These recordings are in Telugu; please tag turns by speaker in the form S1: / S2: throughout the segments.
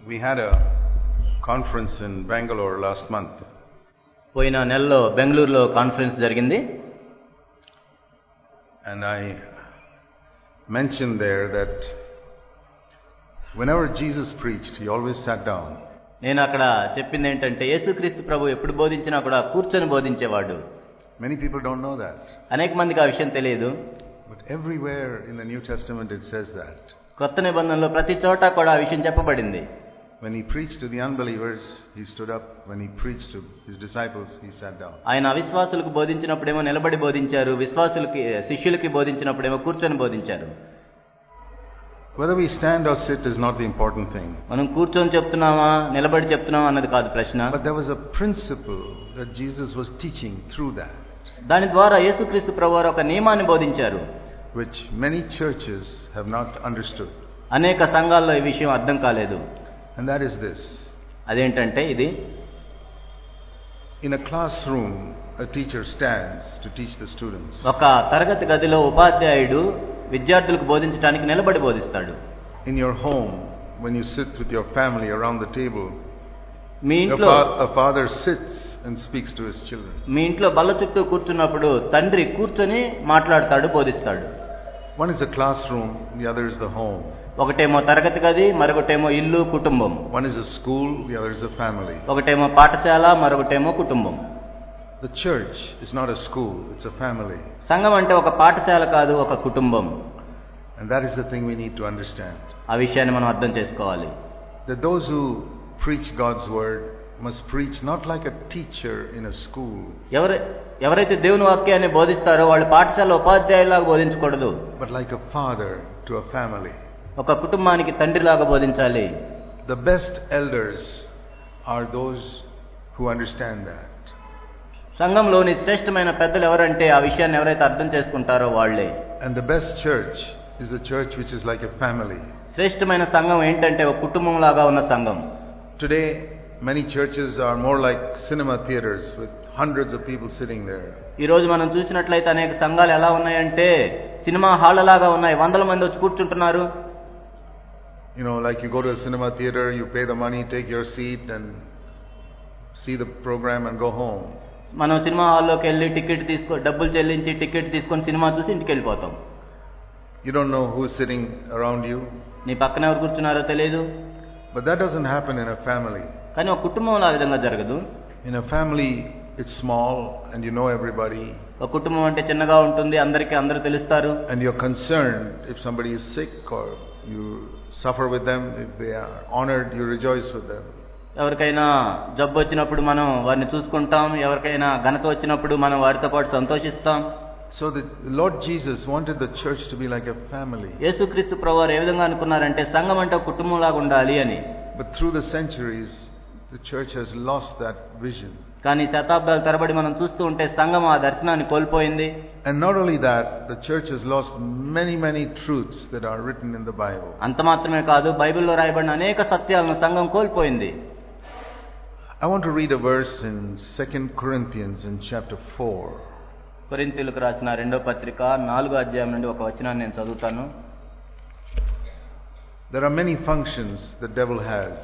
S1: We had a conference in Bangalore last month,
S2: పోయిన నెలలో బెంగళూరులో కాన్ఫరెన్స్ జరిగింది
S1: and I mentioned there that whenever Jesus preached, he always sat down.
S2: నేను అక్కడ చెప్పింది ఏంటంటే యేసుక్రీస్తు ప్రభు ఎప్పుడు బోధించినా కూడా కూర్చొని బోధించేవాడు
S1: Many people don't know that,
S2: అనేక మందికి ఆ విషయం తెలియదు
S1: but everywhere in the New Testament it says that.
S2: కొత్త నిబంధనలో ప్రతి చోట కూడా ఆ విషయం చెప్పబడింది
S1: When he preached to the unbelievers, he stood up. When he preached to his disciples, he sat down.
S2: ఆయన అవిశ్వాసులకు బోధించినప్పుడేమో నిలబడి బోధించారు విశ్వాసులకి శిష్యులకి బోధించినప్పుడేమో కూర్చొని బోధించారు
S1: Whether we stand or sit is not the important thing.
S2: మనం కూర్చొని చెప్తున్నామా నిలబడి చెప్తున్నామా అన్నది కాదు ప్రశ్న
S1: But there was a principle that Jesus was teaching through that,
S2: దాని ద్వారా యేసుక్రీస్తు ప్రభు వారు ఒక నియమాన్ని బోధించారు
S1: which many churches have not understood.
S2: అనేక సంఘాల్లో ఈ విషయం అర్థం కాలేదు
S1: And that is this.
S2: అదేంటంటే ఇది
S1: In a classroom, a teacher stands to teach the students.
S2: ఒక తరగతి గదిలో ఉపాధ్యాయుడు విద్యార్థులకు బోధించడానికి నిలబడి బోధిస్తాడు
S1: In your home, when you sit with your family around the table,
S2: me
S1: a,
S2: ఇంట్లో
S1: fa- a father sits and speaks to his children.
S2: మీ ఇంట్లో బల్ల చుట్టూ కూర్చున్నప్పుడు తండ్రి కూర్చొని మాట్లాడతాడు బోధిస్తాడు
S1: One is a classroom, the other is the home.
S2: ఒకటేమో తరగతి గది మరొకటేమో ఇల్లు కుటుంబం
S1: One is a school, the other is a family.
S2: ఒకటేమో పాఠశాల మరొకటేమో కుటుంబం
S1: The church is not a school, it's a family.
S2: సంఘం అంటే ఒక పాఠశాల కాదు ఒక కుటుంబం
S1: And that is the thing we need to understand.
S2: ఆ విషయాన్ని మనం అర్థం చేసుకోవాలి
S1: That those who preach God's word must preach not like a teacher in a school,
S2: ఎవరు ఎవరైతే దేవుని వాక్యాన్ని బోధిస్తారో వాళ్ళు పాఠశాల ఉపాధ్యాయులాగా బోధించకూడదు
S1: but like a father to a family.
S2: ఒక కుటుంబానికి తండ్రిలాగా బోధించాలి
S1: The best elders are those who understand that.
S2: సంఘంలోని శ్రేష్టమైన పెద్దలు ఎవరంటే ఆ విషయాన్ని ఎవరైతే అర్థం చేసుకుంటారో వాళ్ళే
S1: And the best church is a church which is like a family.
S2: శ్రేష్టమైన సంఘం ఏంటంటే ఒక కుటుంబం లాగా ఉన్న సంఘం
S1: Today, many churches are more like cinema theaters with hundreds of people sitting there.
S2: ఈ రోజు మనం చూసినట్లయితే అనేక సంఘాలు ఎలా ఉన్నాయంటే సినిమా హాళ్ళ లాగా ఉన్నాయి వందల మంది వచ్చి కూర్చుంటున్నారు
S1: You know, like you go to a cinema theater, you pay the money, take your seat, and see the program and go home.
S2: మనం సినిమా హాల్లోకి వెళ్ళి టికెట్ తీసుకో డబ్బులు చెల్లించి టికెట్ తీసుకొని సినిమా చూసి ఇంటికి వెళ్ళిపోతాం
S1: You don't know who's sitting around you,
S2: నీ పక్కన ఎవరు కూర్చున్నారో తెలియదు
S1: but that doesn't happen in a family.
S2: కానీ ఒక కుటుంబంలో ఆ విధంగా జరగదు
S1: In a family, it's small and you know everybody,
S2: ఒక కుటుంబం అంటే చిన్నగా ఉంటుంది అందరికీ అందరూ తెలుస్తారు
S1: and you're concerned if somebody is sick or you suffer with them. If they are honored, you rejoice with them.
S2: ఎవరికైనా జబ్బు వచ్చినప్పుడు మనం వారిని చూసుకుంటాం ఎవరికైనా ఘనత వచ్చినప్పుడు మనం వారితో పాటు సంతోషిస్తాం
S1: So the Lord Jesus wanted the church to be like a family.
S2: యేసుక్రీస్తు ప్రభువారు ఏ విధంగా అనుకున్నారంటే సంఘం అంటే ఒక కుటుంబంలాగా ఉండాలి అని
S1: But through the centuries, the church has lost that vision.
S2: కానీ శతాబ్దాల తరబడి మనం చూస్తూ ఉంటే సంఘం ఆ దర్శనాన్ని కోల్పోయింది
S1: And not only that, the church has lost many, many truths that are written in the Bible.
S2: అంత మాత్రమే కాదు బైబిల్లో రాయబడిన అనేక సత్యాలను సంఘం కోల్పోయింది
S1: I want to read a verse in 2 Corinthians in chapter 4.
S2: కొరింతీలకు రాసిన రెండో పత్రిక నాలుగో అధ్యాయం నుండి ఒక వచనాన్ని నేను చదువుతాను
S1: There are many functions the devil has.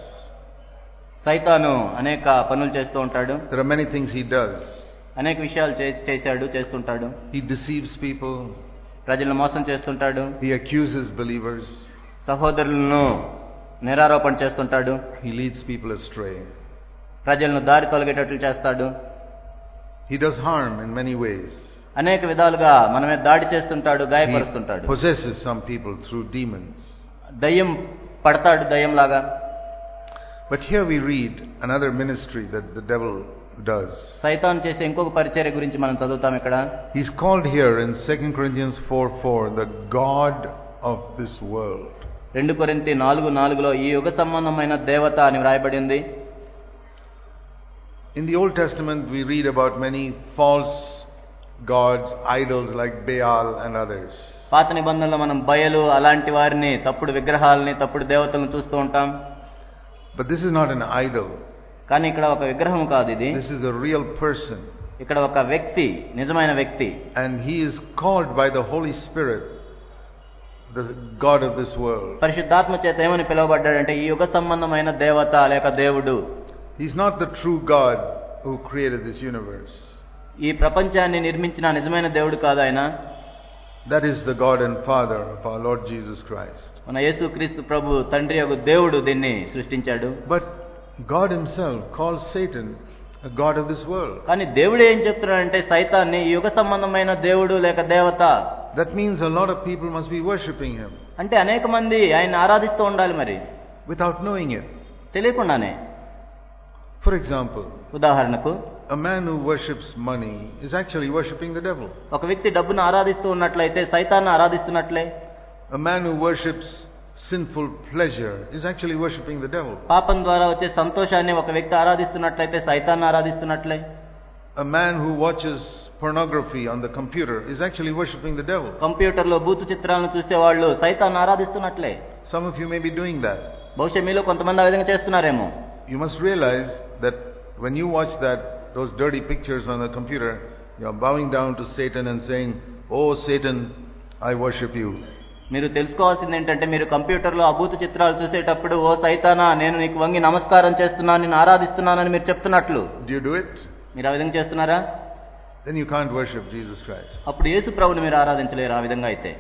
S2: సైతాను అనేక పనులు చేస్తూ ఉంటాడు
S1: There are many things he does.
S2: అనేక విషయాలు చే- చేశాడు చేస్తుంటాడు
S1: He deceives people.
S2: ప్రజలను మోసం చేస్తుంటాడు
S1: He accuses believers.
S2: సహోదరులను నిరారోపణ చేస్తుంటాడు
S1: He leads people astray.
S2: ప్రజలను దారి తొలగేటట్లు చేస్తాడు
S1: He does harm in many ways.
S2: అనేక విధాలుగా మనమే దాడి చేస్తుంటాడు
S1: He
S2: గాయపరుస్తుంటాడు
S1: possesses some people through demons.
S2: దయ్యం పడతాడు దయ్యంలాగా
S1: But here we read another ministry that the devil does.
S2: సైతాన్ చేసే ఇంకొక పరిచర్య గురించి మనం చదువుతాం ఇక్కడ
S1: He's called here in 2 Corinthians 4 4 the God of this world.
S2: రెండు కొరింతి నాలుగు నాలుగులో ఈ యుగ సంబంధమైన దేవత అని వ్రాయబడింది
S1: In the Old Testament, we read about many false gods, idols like Baal and others.
S2: పాత నిబంధనలో మనం బయలు అలాంటి వారిని తప్పుడు విగ్రహాలని తప్పుడు దేవతలను చూస్తూ ఉంటాం
S1: But this is not an idol,
S2: కానీ ఇక్కడ ఒక విగ్రహం కాదు ఇది
S1: this is a real person.
S2: ఇక్కడ ఒక వ్యక్తి నిజమైన వ్యక్తి
S1: And he is called by the Holy Spirit the God of this world.
S2: పరిశుద్ధాత్మ చేత ఏమని పిలువబడ్డాడంటే ఈ యుగ సంబంధమైన దేవత లేక దేవుడు
S1: He's not the true God who created this universe.
S2: ఈ ప్రపంచాన్ని నిర్మించిన నిజమైన దేవుడు కాదు ఆయన
S1: That is the God and Father of our Lord Jesus Christ.
S2: మన యేసుక్రీస్తు ప్రభు తండ్రి యొక్క దేవుడు దీన్ని సృష్టించాడు
S1: But God Himself calls Satan a God of this world.
S2: కానీ దేవుడు ఏం చెప్తున్నాడంటే సైతాన్ని ఈ యుగ సంబంధమైన దేవుడు లేక దేవత
S1: That means a lot of people must be worshipping Him
S2: అంటే అనేక మంది ఆయన ఆరాధిస్తూ ఉండాలి మరి
S1: without knowing it.
S2: తెలియకుండానే
S1: For example,
S2: ఉదాహరణకు
S1: a man who worships money is actually worshipping the devil.
S2: ఒక వ్యక్తి డబ్బును ఆరాధిస్తూ ఉన్నట్లయితే సైతాన్ని ఆరాధిస్తున్నట్లే
S1: A man who worships sinful pleasure is actually worshipping the devil.
S2: పాపం ద్వారా వచ్చే సంతోషాన్ని ఒక వ్యక్తి ఆరాధిస్తున్నట్లయితే సైతాన్ని ఆరాధిస్తున్నట్లే
S1: A man who watches pornography on the computer is actually worshipping the devil.
S2: కంప్యూటర్లో బూతు చిత్రాలను చూసేవాళ్ళు సైతాన్ని ఆరాధిస్తున్నట్లే
S1: Some of you may be doing that.
S2: బహుశా మీలో కొంతమంది ఆ విధంగా చేస్తున్నారేమో
S1: You must realize that when you watch that, those dirty pictures on the computer, you are bowing down to Satan and saying, Oh Satan, I worship you.
S2: మీరు తెలుసుకోవాల్సింది ఏంటంటే మీరు కంప్యూటర్లో అభూత చిత్రాలు చూసేటప్పుడు ఓ సైతానా నేను నీకు వంగి నమస్కారం చేస్తున్నాను నేను ఆరాధిస్తున్నానని మీరు చెప్తున్నట్లు
S1: Do you do it?
S2: మీరు ఆ విధంగా చేస్తున్నారా
S1: Then you can't worship Jesus Christ.
S2: అప్పుడు యేసు ప్రభుని మీరు ఆరాధించలేరు ఆ విధంగా అయితే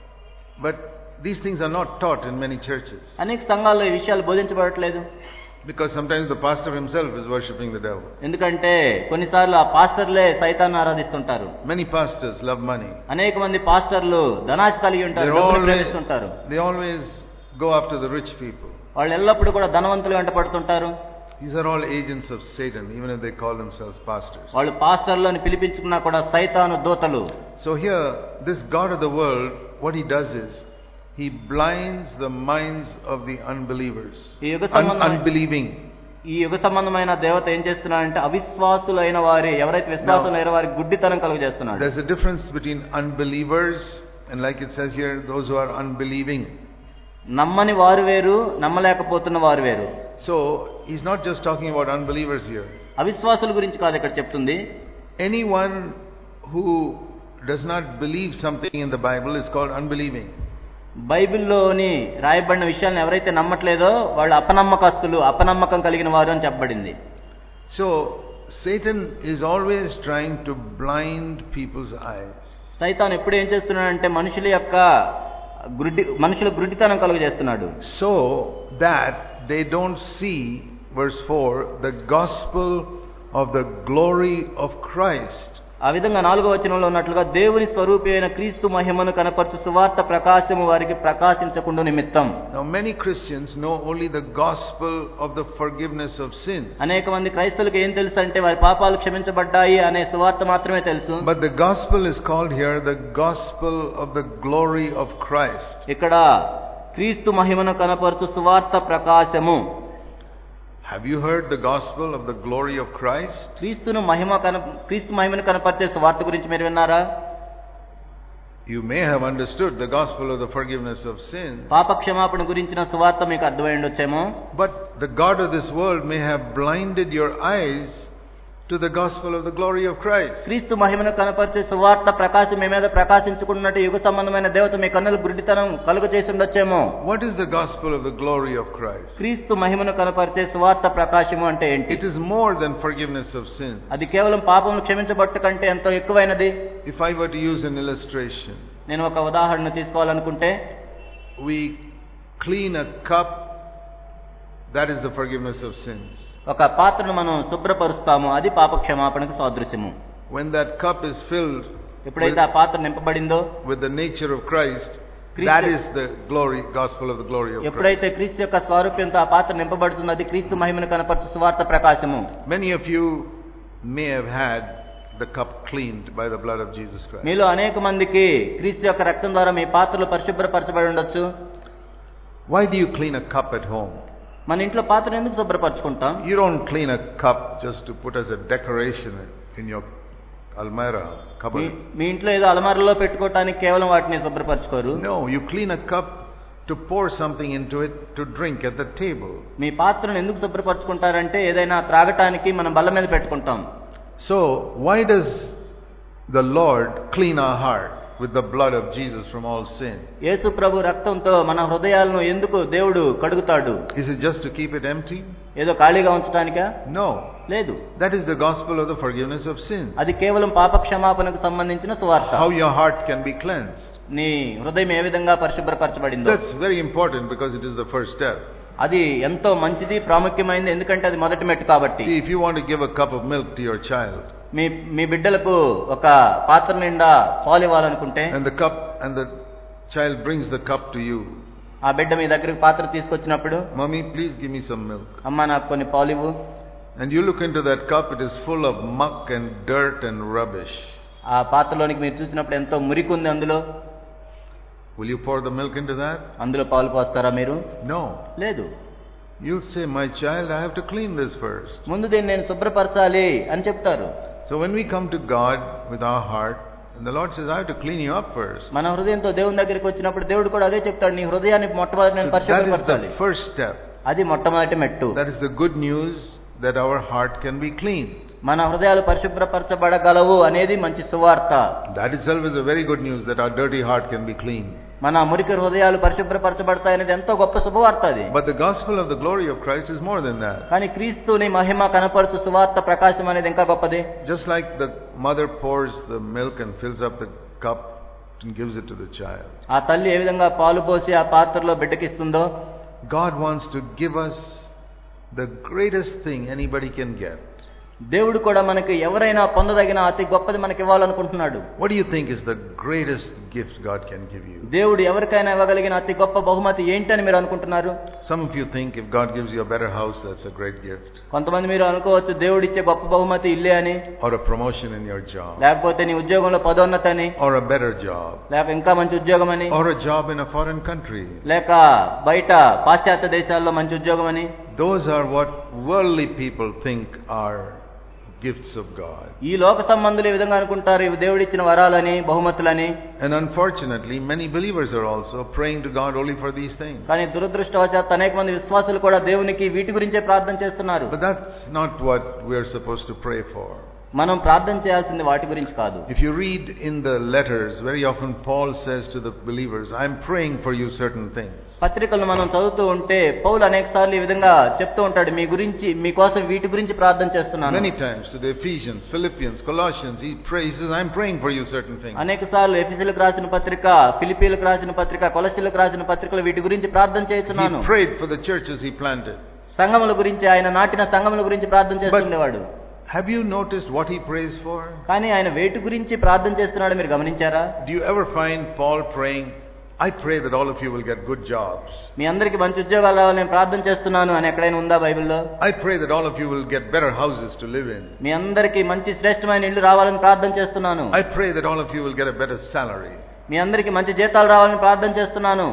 S1: But these things are not taught in many churches.
S2: అనేక సంఘాల్లో ఈ విషయాలు బోధించబడట్లేదు
S1: Because sometimes the pastor himself is worshipping the devil.
S2: ఎందుకంటే కొన్నిసార్లు ఆ పాస్టర్లే సైతాన్ని ఆరాధిస్తుంటారు
S1: Many pastors love money.
S2: అనేక మంది పాస్టర్లు ధనాశ కలిగి ఉంటారు
S1: They're
S2: డబ్బును
S1: always,
S2: ప్రేమిస్తుంటారు
S1: they always go after the rich people.
S2: వాళ్ళు ఎల్లప్పుడూ కూడా ధనవంతులు వెంట పడుతుంటారు
S1: These are all agents of Satan, even if they call themselves pastors.
S2: వాళ్ళు పాస్టర్లు అని పిలిపించుకున్నా కూడా సైతాను దూతలు
S1: So here, this God of the world, what he does is, he blinds the minds of the unbelievers.
S2: ఈ యుగ
S1: Un-
S2: సంబంధమైన
S1: unbelieving.
S2: ఈ యుగ సంబంధమైన దేవత ఏం చేస్తున్నాడంటే అవిశ్వాసులైన వారి ఎవరైతే విశ్వాసులైన వారి గుడ్డితనం కలుగజేస్తున్నాడు
S1: There's a difference between unbelievers and like it says here, those who are unbelieving.
S2: నమ్మని వారు వేరు నమ్మలేకపోతున్న వారు వేరు
S1: So, he's not just talking about unbelievers here.
S2: అవిశ్వాసుల గురించి కాదు ఇక్కడ చెప్తుంది
S1: Anyone who does not believe something in the Bible is called unbelieving.
S2: బైబిల్లోని రాయబడిన విషయాలను ఎవరైతే నమ్మట్లేదో వాళ్ళు అపనమ్మకస్తులు అపనమ్మకం కలిగిన వారు అని చెప్పబడింది
S1: So, Satan is always trying to blind people's eyes.
S2: సైతాన్ ఎప్పుడు ఏం చేస్తున్నాడంటే మనుషుల యొక్క గుడ్డి మనుషుల గుడ్డితనం కలుగజేస్తున్నాడు
S1: So that they don't see, verse 4, the gospel of the glory of Christ.
S2: ఆ విధంగా నాలుగో వచనంలో ఉన్నట్లుగా దేవుని స్వరూపి అయిన క్రీస్తు మహిమను కనపరచు సువార్త ప్రకాశము వారికి ప్రకాశించకుండా నిమిత్తం
S1: Now, many Christians know only the gospel of the forgiveness of sins.
S2: అనేక మంది క్రైస్తవులకు ఏం తెలుసు అంటే వారి పాపాలు క్షమించబడ్డాయి అనే సువార్త మాత్రమే తెలుసు
S1: But the gospel is called here the gospel of the glory of Christ.
S2: ఇక్కడ క్రీస్తు మహిమను కనపరచు సువార్త ప్రకాశము
S1: Have you heard the gospel of the glory of Christ?
S2: క్రీస్తును మహిమ కన క్రీస్తు మహిమను కనపరిచే సువార్త గురించి మీరు విన్నారా
S1: You may have understood the gospel of the forgiveness of sins.
S2: పాప క్షమాపణ గురించిన సువార్త మీకు అర్థమై ఉండొచ్చేమో
S1: But the God of this world may have blinded your eyes to the gospel of the glory of Christ.
S2: క్రీస్తు మహిమను కనపరిచే సువార్త ప్రకాశం మీ మీద ప్రకాశించుకున్నట్టు యుగ సంబంధమైన దేవత మీ కన్నులు గుడ్డితనం కలుగ చేసి ఉండొచ్చేమో
S1: What is the gospel of the glory of Christ?
S2: క్రీస్తు మహిమను కనపరిచే సువార్త ప్రకాశము అంటే ఏంటి
S1: It is more than forgiveness of sins.
S2: అది కేవలం పాపములు క్షమించబట్టు కంటే ఎంతో ఎక్కువైనది
S1: If I were to use an illustration,
S2: నేను ఒక ఉదాహరణ తీసుకోవాలనుకుంటే
S1: we clean a cup, that is the forgiveness of sins.
S2: ఒక పాత్రను మనం శుభ్రపరుస్తాము అది పాప క్షమాపణకు సాదృశ్యము
S1: When that cup is filled
S2: ఎప్పుడైతే ఆ పాత్ర నింపబడిందో
S1: with the nature of Christ,
S2: Christ-
S1: that is the glory, gospel of the glory of Christ.
S2: ఎప్పుడైతే క్రీస్తు యొక్క స్వారూప్యంతో ఆ పాత్ర నింపబడుతుందో అది క్రీస్తు మహిమను కనపరచు సువార్త ప్రకాశము
S1: Many of you may have had the cup cleaned by the blood of Jesus Christ.
S2: మీలో అనేక మందికి క్రీస్తు యొక్క రక్తం ద్వారా మీ పాత్రలు పరిశుభ్రపరచబడి ఉండొచ్చు
S1: Why do you clean a cup at home?
S2: మన ఇంట్లో పాత్రను ఎందుకు శుభ్రపరచుకుంటాం
S1: You don't clean a cup just to put as a decoration in your almirah
S2: me
S1: cupboard.
S2: మీ ఇంట్లో ఏదో అలమారలో పెట్టుకోవటానికి కేవలం వాటిని శుభ్రపరచుకోరు
S1: No, you clean a cup to pour something into it to drink at the table.
S2: మీ పాత్రను ఎందుకు శుభ్రపరచుకుంటారంటే ఏదైనా త్రాగటానికి మనం బల్ల మీద పెట్టుకుంటాం
S1: So, why does the Lord clean our heart? with the blood of Jesus from all sin?
S2: యేసు ప్రభు రక్తంతో మన హృదయాలను ఎందుకు దేవుడు కడుగుతాడు
S1: Is it just to keep it empty?
S2: ఏదో ఖాళీగా ఉంచడానికా
S1: No.
S2: లేదు
S1: That is the gospel of the forgiveness of sin.
S2: అది కేవలం పాప క్షమాపణకు సంబంధించిన సువార్త
S1: How your heart can be cleansed.
S2: నీ హృదయం ఏ విధంగా పరిశుభ్రపరచబడిందో
S1: That's very important because it is the first step.
S2: అది ఎంతో మంచిది ప్రాముఖ్యమైనది ఎందుకంటే అది మొదటి మెట్టు కాబట్టి
S1: See, if you want to give a cup of milk to your child,
S2: మీ మీ బిడ్డలకు ఒక పాత్ర నిండా పాలు ఇవ్వాలనుకుంటే
S1: and the cup, and the child brings the cup to you,
S2: ఆ బిడ్డ మీ దగ్గరికి పాత్ర తీసుకొచ్చినప్పుడు
S1: Mommy, please give me some milk.
S2: అమ్మ నాకు కొన్ని పాలు ఇవ్వు
S1: And you look into that cup, it is full of muck and dirt and rubbish.
S2: ఆ పాత్రలోనికి మీరు చూసినప్పుడు ఎంతో మురికి ఉంది అందులో
S1: Will you pour the milk into that?
S2: అందులో పాలు పోస్తారా మీరు
S1: No.
S2: లేదు
S1: You'll say, My child, I have to clean this first.
S2: ముందు దీన్ని నేను శుభ్రపరచాలి అని చెప్తారు
S1: So when we come to God with our heart, and the Lord says, I have to clean you up first.
S2: మన హృదయంతో దేవుని దగ్గరికి వచ్చినప్పుడు దేవుడు కూడా అదే చెప్తాడు నీ హృదయాన్ని మొట్టమొదటి
S1: So
S2: నేను
S1: that is
S2: పరిశుభ్రపరచాలి
S1: the first step.
S2: అది మొట్టమొదటి మెట్టు
S1: That is the good news that our heart can be cleaned.
S2: మన హృదయాలు పరిశుభ్రపరచబడగలవు అనేది మంచి సువార్త
S1: That itself is a very good news that our dirty heart can be cleaned.
S2: మన మురికి హృదయాలు పరిశుభ్రపరచబడతాయి అనేది ఎంతో గొప్ప శుభవార్త అది
S1: But the gospel of the glory of Christ is more than that.
S2: కానీ క్రీస్తుని మహిమ కనపరచు సువార్త ప్రకాశం అనేది ఇంకా గొప్పది
S1: Just like the mother pours the milk and fills up the cup and gives it to the child.
S2: ఆ తల్లి ఏ విధంగా పాలు పోసి ఆ పాత్రలో బిడ్డకిస్తుందో
S1: God wants to give us the greatest thing anybody can get.
S2: దేవుడు కూడా మనకి ఎవరైనా పొందదగిన అతి గొప్పది మనకి ఇవ్వాలనుకుంటున్నాడు
S1: What do you think is the greatest gift God can give you?
S2: దేవుడు ఎవరికైనా ఇవ్వగలిగిన అతి గొప్ప బహుమతి ఏంటని మీరు అనుకుంటున్నారు
S1: Some of you think if God gives you a better house, that's a great gift.
S2: కొంతమంది మీరు అనుకోవచ్చు దేవుడు ఇచ్చే గొప్ప బహుమతి ఇల్లే అని
S1: Or a promotion in your job.
S2: లేకపోతే నీ ఉద్యోగంలో పదోన్నతి అని
S1: Or a better job.
S2: లేక ఇంకా మంచి ఉద్యోగం అని
S1: Or a job in a foreign country.
S2: లేక బయట పాశ్చాత్య దేశాల్లో మంచి ఉద్యోగం అని
S1: Those are what worldly people think are gifts of God.
S2: ఈ లోక సంబంధులు ఈ విధంగా అనుకుంటారు ఇవి దేవుడిచ్చిన వరాలని బహుమతులని
S1: And unfortunately, many believers are also praying to God only for these things.
S2: కానీ దురదృష్టవశాత్తు అనేక మంది విశ్వాసులు కూడా దేవునికి వీటి గురించే ప్రార్థన చేస్తున్నారు
S1: But that's not what we are supposed to pray for.
S2: మనం ప్రార్థన చేయాల్సింది వాటి గురించి కాదు
S1: If you read in the letters, very often Paul says to the believers, I'm praying for you certain things.
S2: పత్రికలు మనం చదువుతూ ఉంటే పౌలు అనేక సార్లు ఈ విధంగా చెప్తూ ఉంటాడు మీ గురించి మీకోసం వీటి గురించి ప్రార్థన చేస్తున్నాను
S1: Many times to the Ephesians, Philippians, Colossians, he prays, he says, I'm praying for you certain things.
S2: అనేక సార్లు ఎఫిసిలకు రాసిన పత్రిక ఫిలిపీలకు రాసిన పత్రిక కొలసిలకు రాసిన పత్రికలు వీటి గురించి ప్రార్థన చేస్తున్నాను
S1: He prayed for the churches he planted.
S2: సంఘముల గురించి ఆయన నాటిన సంఘముల గురించి ప్రార్థన చేస్తుండేవాడు
S1: Have you noticed what he prays for?
S2: కానీ ఆయన వేటి గురించి ప్రార్థన చేస్తున్నాడు మీరు గమనించారా
S1: Do you ever find Paul praying, I pray that all of you will get good jobs.
S2: మీ అందరికి మంచి ఉద్యోగాలు రావాలి నేను ప్రార్థన చేస్తున్నాను అని ఎక్కడైనా ఉందా బైబిల్లో
S1: I pray that all of you will get better houses to live in.
S2: మీ అందరికి మంచి శ్రేష్టమైన ఇల్లు రావాలని ప్రార్థన చేస్తున్నాను
S1: I pray that all of you will get a better salary.
S2: మీ అందరికి మంచి జీతాలు రావాలని ప్రార్థన చేస్తున్నాను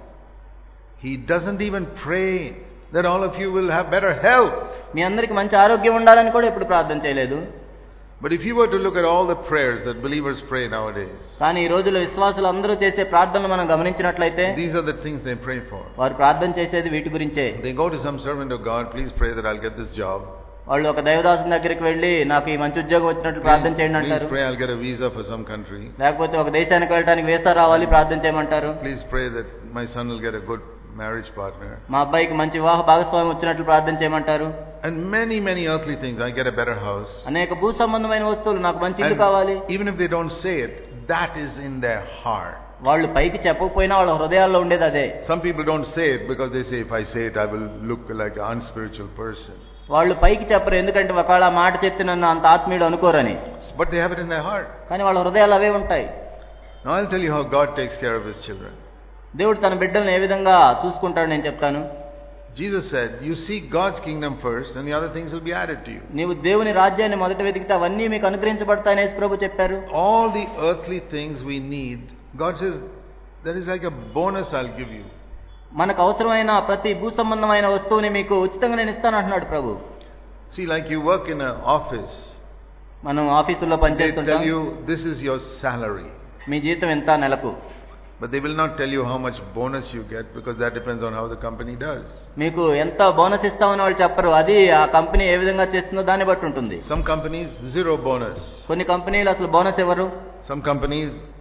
S1: He doesn't even pray that all of you will have better health.
S2: మీ అందరికి మంచి ఆరోగ్యం ఉండాలని కూడా ఎప్పుడు ప్రార్థన చేయలేదు
S1: But if you were to look at all the prayers that believers pray nowadays,
S2: కానీ ఈ రోజుల్లో విశ్వాసులు అందరూ చేసే ప్రార్థనలు మనం గమనించినట్లయితే
S1: these are the things they pray for.
S2: వారు ప్రార్థన చేసేది వీటి గురించే
S1: They go to some servant of God, please pray that I'll get this job.
S2: వాళ్ళు ఒక దైవదాసుని దగ్గరికి వెళ్ళి నాకు ఈ మంచి ఉద్యోగం వచ్చినట్లు ప్రార్థన చేయండి
S1: Please
S2: అంటారు
S1: pray I'll get a visa for some country.
S2: లేకపోతే ఒక దేశానికి వెళ్ళడానికి వీసా రావాలి ప్రార్థన చేయమంటారు
S1: Please pray that my son will get a good marriage partner.
S2: మా అబ్బాయికి మంచి వివాహ భాగస్వామి వచ్చినట్లు ప్రార్థన చేయమంటారు
S1: And many, many earthly things. I get a better house.
S2: అనేక భూ సంబంధమైన వస్తువులు నాకు మంచి ఇల్లు
S1: And
S2: కావాలి
S1: even if they don't say it, that is in their heart.
S2: వాళ్ళు పైకి చెప్పకపోయినా వాళ్ళ హృదయాల్లో ఉండేది అదే
S1: Some people don't say it because they say, if I say it, I will look like an unspiritual person.
S2: వాళ్ళు పైకి చెప్పరు ఎందుకంటే ఒకవేళ ఆ మాట చెప్తే నన్ను అంత ఆత్మీయుడు అనుకోరని
S1: But they have it in their heart.
S2: కానీ వాళ్ళ హృదయాలు అవే ఉంటాయి
S1: Now I'll tell you how God takes care of His children.
S2: దేవుడు తన బిడ్డలను ఏ విధంగా చూసుకుంటాడు నేను చెప్తాను
S1: Jesus said, You seek God's kingdom first, and the other things will be added to you.
S2: నీవు దేవుని రాజ్యాన్ని మొదట వెతికితే అవన్నీ మీకు అనుగ్రహించబడతాయని యేసు ప్రభు చెప్పారు
S1: All the earthly things we need, God says, that is like a bonus I'll give you.
S2: మనకు అవసరమైన ప్రతి భూ సంబంధమైన వస్తువుని మీకు ఉచితంగా నేను ఇస్తాను అంటున్నాడు ప్రభు
S1: See, like you work in an office,
S2: మనం ఆఫీసుల్లో
S1: they
S2: పనిచేస్తుంటాం
S1: tell you this is your salary.
S2: మీ జీతం ఎంత నెలకు
S1: But they will not tell you how much bonus you get because that depends on how the company does.
S2: మీకు ఎంత బోనస్ ఇస్తామని వాళ్ళు చెప్పరు అది ఆ కంపెనీ ఏ విధంగా చేస్తుందో దాన్ని బట్టి ఉంటుంది
S1: Some companies, zero bonus.
S2: కొన్ని కంపెనీలు అసలు బోనస్ ఇవ్వరు
S1: Some companies,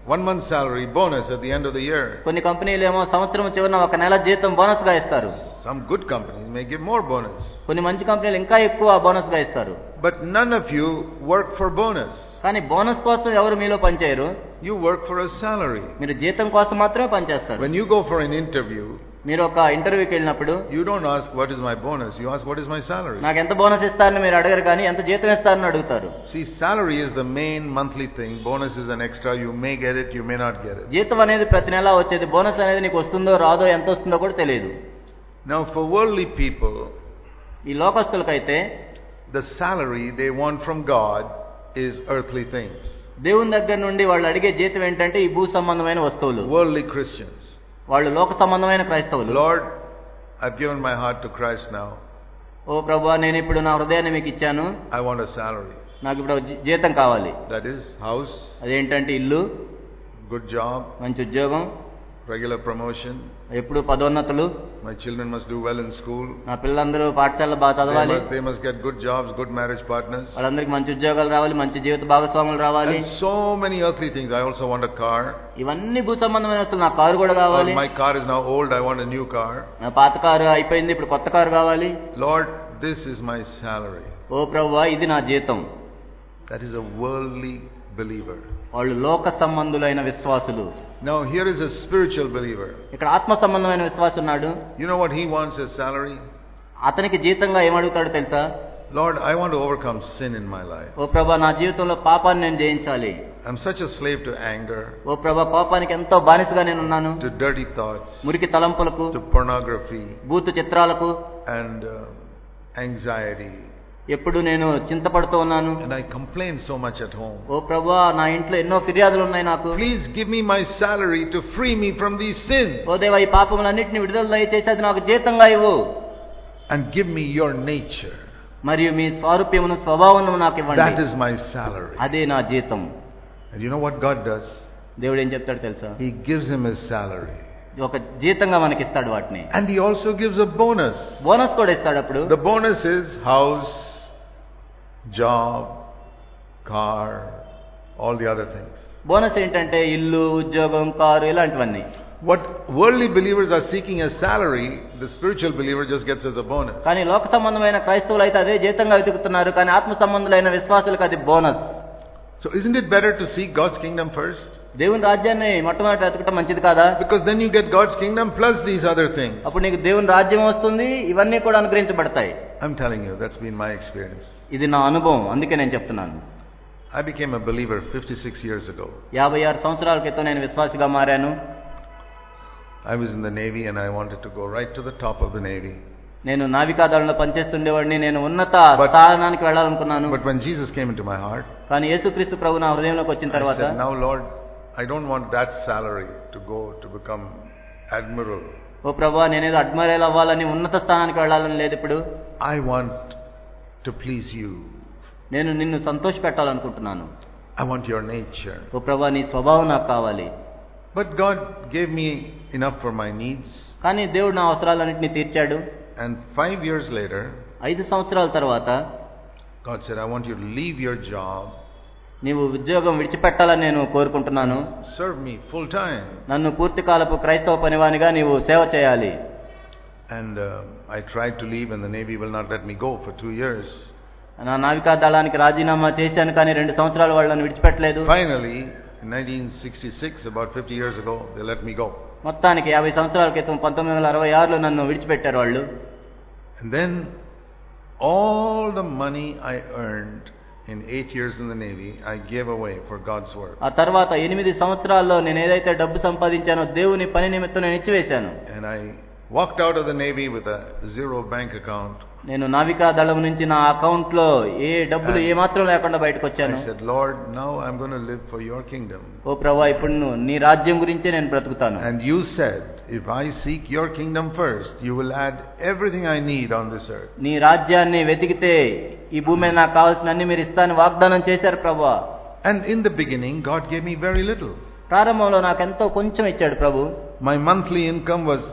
S1: one month salary bonus at the end of the year.
S2: కొన్ని కంపెనీలు ఏమో సంవత్సరం చివరిన ఒక నెల జీతం బోనస్ గా ఇస్తారు
S1: Some good companies may give more bonus.
S2: కొన్ని మంచి కంపెనీలు ఇంకా ఎక్కువ బోనస్ గా ఇస్తారు
S1: But none of you work for bonus.
S2: కానీ బోనస్ కోసం ఎవరు మీలో పనిచేయరు
S1: You work for a salary.
S2: మీరు జీతం కోసం మాత్రమే పనిచేస్తారు
S1: When you go for an interview,
S2: మీరు ఒక ఇంటర్వ్యూకి వెళ్ళినప్పుడు
S1: you don't ask what is my bonus, you ask what is my salary.
S2: నాకు ఎంత బోనస్ ఇస్తారని మీరు అడగరు కానీ ఎంత జీతం ఇస్తారని అడుగుతారు
S1: See, salary is the main monthly thing. Bonus is an extra. You may get it, you may not get it.
S2: జీతం అనేది ప్రతి నెల వచ్చేది బోనస్ అనేది నీకు వస్తుందో రాదో ఎంత వస్తుందో కూడా తెలియదు
S1: Now, for worldly people,
S2: ఈ లోకస్తులకైతే
S1: the salary they want from God is earthly things.
S2: దేవుని దగ్గర నుండి వాళ్ళు అడిగే జీతం ఏంటంటే ఈ భూ సంబంధమైన వస్తువులు
S1: Worldly Christians.
S2: వాళ్ళు లోక సంబంధమైన క్రైస్తవులు
S1: Lord, I've given my heart to Christ now.
S2: ఓ ప్రభు నేను ఇప్పుడు నా హృదయాన్ని మీకు ఇచ్చాను
S1: I want a salary.
S2: నాకు ఇప్పుడు జీ- జీతం కావాలి
S1: That is house,
S2: అదేంటంటే ఇల్లు
S1: good job,
S2: మంచి ఉద్యోగం
S1: regular promotion.
S2: ఎప్పుడు పదోన్నతులు
S1: My children must do well in school.
S2: నా పిల్లలందరూ పాఠశాలలో బాగా
S1: They
S2: చదవాలి
S1: must, they must get good jobs, good marriage partners.
S2: వాళ్ళందరికీ మంచి ఉద్యోగాలు రావాలి మంచి జీవిత భాగస్వాములు రావాలి
S1: And so many earthly things. I also want a car.
S2: ఇవన్నీ భూ సంబంధమైన వస్తువులు నా కారు కూడా
S1: Or
S2: కావాలి
S1: my car is now old, I want a new car.
S2: నా పాత కారు అయిపోయింది ఇప్పుడు కొత్త కారు కావాలి
S1: Lord, this is my salary.
S2: ఓ ప్రభువా ఇది నా జీతం
S1: That is a worldly believer.
S2: వాళ్ళు లోక సంబంధులైన విశ్వాసులు
S1: Now, here is a spiritual believer.
S2: ఇక్కడ ఆత్మ సంబంధమైన విశ్వాసం ఉన్నాడు
S1: You know what he wants as salary?
S2: అతనికి జీతంగా ఏమడుగుతాడు తెలుసా
S1: Lord, I want to overcome sin in my life.
S2: ఓ ప్రభా నా జీవితంలో పాపాన్ని నేను జయించాలి
S1: I'm such a slave to anger,
S2: ఓ ప్రభా కోపానికి ఎంతో బానిసగా నేను ఉన్నాను
S1: to dirty thoughts,
S2: మురికి తలంపులకు
S1: to pornography,
S2: బూతు చిత్రాలకు
S1: and uh, anxiety.
S2: ఎప్పుడు నేను చింతపడుతూ ఉన్నాను
S1: And I complain so much at home.
S2: ఓ ప్రభా నా ఇంట్లో ఎన్నో ఫిర్యాదులు ఉన్నాయి నాకు
S1: Please give me my salary to free me from these sins
S2: ఓ దేవా ఈ పాపములన్నింటినీ విడుదల దయచేసి అది నాకు జీతంగా ఇవ్వు
S1: and give me your nature.
S2: మరియు మీ స్వారూప్యమును స్వభావమును నాకు
S1: That
S2: ఇవ్వండి
S1: is my salary.
S2: అదే నా జీతం
S1: And you know what God does?
S2: దేవుడు ఏం చెప్తాడు తెలుసా
S1: He gives him his salary.
S2: ఒక జీతంగా మనకి ఇస్తాడు వాటిని
S1: And he also gives a bonus.
S2: Bonus కూడా ఇస్తాడు అప్పుడు
S1: The bonus is house, job, car, all the other things.
S2: Bonus ఏంటంటే ఇల్లు ఉద్యోగం కారు ఇలాంటివన్నీ
S1: What worldly believers are seeking as salary, the spiritual believer just gets as a bonus.
S2: కానీ లోక సంబంధమైన క్రైస్తవులు అయితే అదే జీతంగా వెతుకుతున్నారు కానీ ఆత్మ సంబంధులైన విశ్వాసులకు అది bonus
S1: So isn't it better to seek God's kingdom first?
S2: దేవుని రాజ్యాన్ని మొట్టమొదటి వెతకటం మంచిది కాదా
S1: Because then you get God's kingdom plus these other things.
S2: అప్పుడు నీకు దేవుని రాజ్యం వస్తుంది ఇవన్నీ కూడా అనుగ్రహించబడతాయి
S1: I'm telling you, that's been my experience.
S2: ఇది నా అనుభవం అందుకే నేను చెప్తున్నాను
S1: I became a believer 56 years ago.
S2: యాభై ఆరు సంవత్సరాల క్రితం నేను విశ్వాసిగా మారాను
S1: I was in the Navy and I wanted to go right to the top of the Navy.
S2: నేను నావికాదళంలో పనిచేస్తుండేవాడిని నేను ఉన్నత
S1: But-
S2: స్థానానికి వెళ్ళాలనుకున్నాను
S1: But when Jesus came into my heart,
S2: కానీ యేసుక్రీస్తు ప్రభు నా హృదయంలోకి వచ్చిన
S1: I
S2: తర్వాత
S1: said, Now, Lord, I don't want that salary to go to become admiral.
S2: ఓ ప్రభా నేనేదో అడ్మైరల్ అవ్వాలని ఉన్నత స్థానానికి వెళ్ళాలని లేదు ఇప్పుడు
S1: I want to please you.
S2: నేను నిన్ను సంతోష పెట్టాలనుకుంటున్నాను
S1: I want your nature.
S2: ఓ ప్రభా నీ స్వభావం నాకు కావాలి
S1: But God gave me enough for my needs.
S2: కానీ దేవుడు నా అవసరాలన్నింటినీ తీర్చాడు
S1: And five years later,
S2: ఐదు సంవత్సరాల తర్వాత
S1: God said, I want you to leave your job,
S2: నీవు ఉద్యోగం విడిచిపెట్టాలని నేను కోరుకుంటున్నాను
S1: serve me full time.
S2: నన్ను పూర్తి కాలపు క్రైస్తవ పనివానిగా నీవు సేవ చేయాలి
S1: And uh, I tried to leave, and the Navy will not let me go for two years.
S2: నా నావికా దళానికి రాజీనామా చేశాను కానీ రెండు సంవత్సరాలు వాళ్ళని విడిచిపెట్టలేదు
S1: Finally, in 1966, about 50 years ago, they let me go.
S2: మొత్తానికి యాభై సంవత్సరాల క్రితం పంతొమ్మిది వందల అరవై ఆరులో నన్ను విడిచిపెట్టారు వాళ్ళు
S1: And then all the money I earned in eight years in the Navy, I gave away for God's work.
S2: ఆ తర్వాత ఎనిమిది సంవత్సరాల్లో నేను ఏదైతే డబ్బు సంపాదించానో దేవుని పని నిమిత్తం నేను ఇచ్చివేశాను
S1: And I walked out of the Navy with a zero bank account.
S2: నేను నావికా దళం నుంచి నా అకౌంట్ లో ఏ డబ్బులు ఏ మాత్రం లేకుండా బయటకు వచ్చాను
S1: I said, Lord, now I'm going to live for your kingdom.
S2: ఓ ప్రభా ఇప్పుడు నువ్వు నీ రాజ్యం గురించే నేను బ్రతుకుతాను
S1: And you said, if I seek your kingdom first, you will add everything I need on this earth.
S2: నీ రాజ్యాన్ని వెతికితే ఈ భూమి మీద నాకు కావాల్సిన అన్ని మీరు ఇస్తాను వాగ్దానం చేశారు ప్రభా
S1: And in the beginning, God gave me very little.
S2: ప్రారంభంలో నాకు ఎంతో కొంచెం ఇచ్చాడు ప్రభు
S1: My monthly income was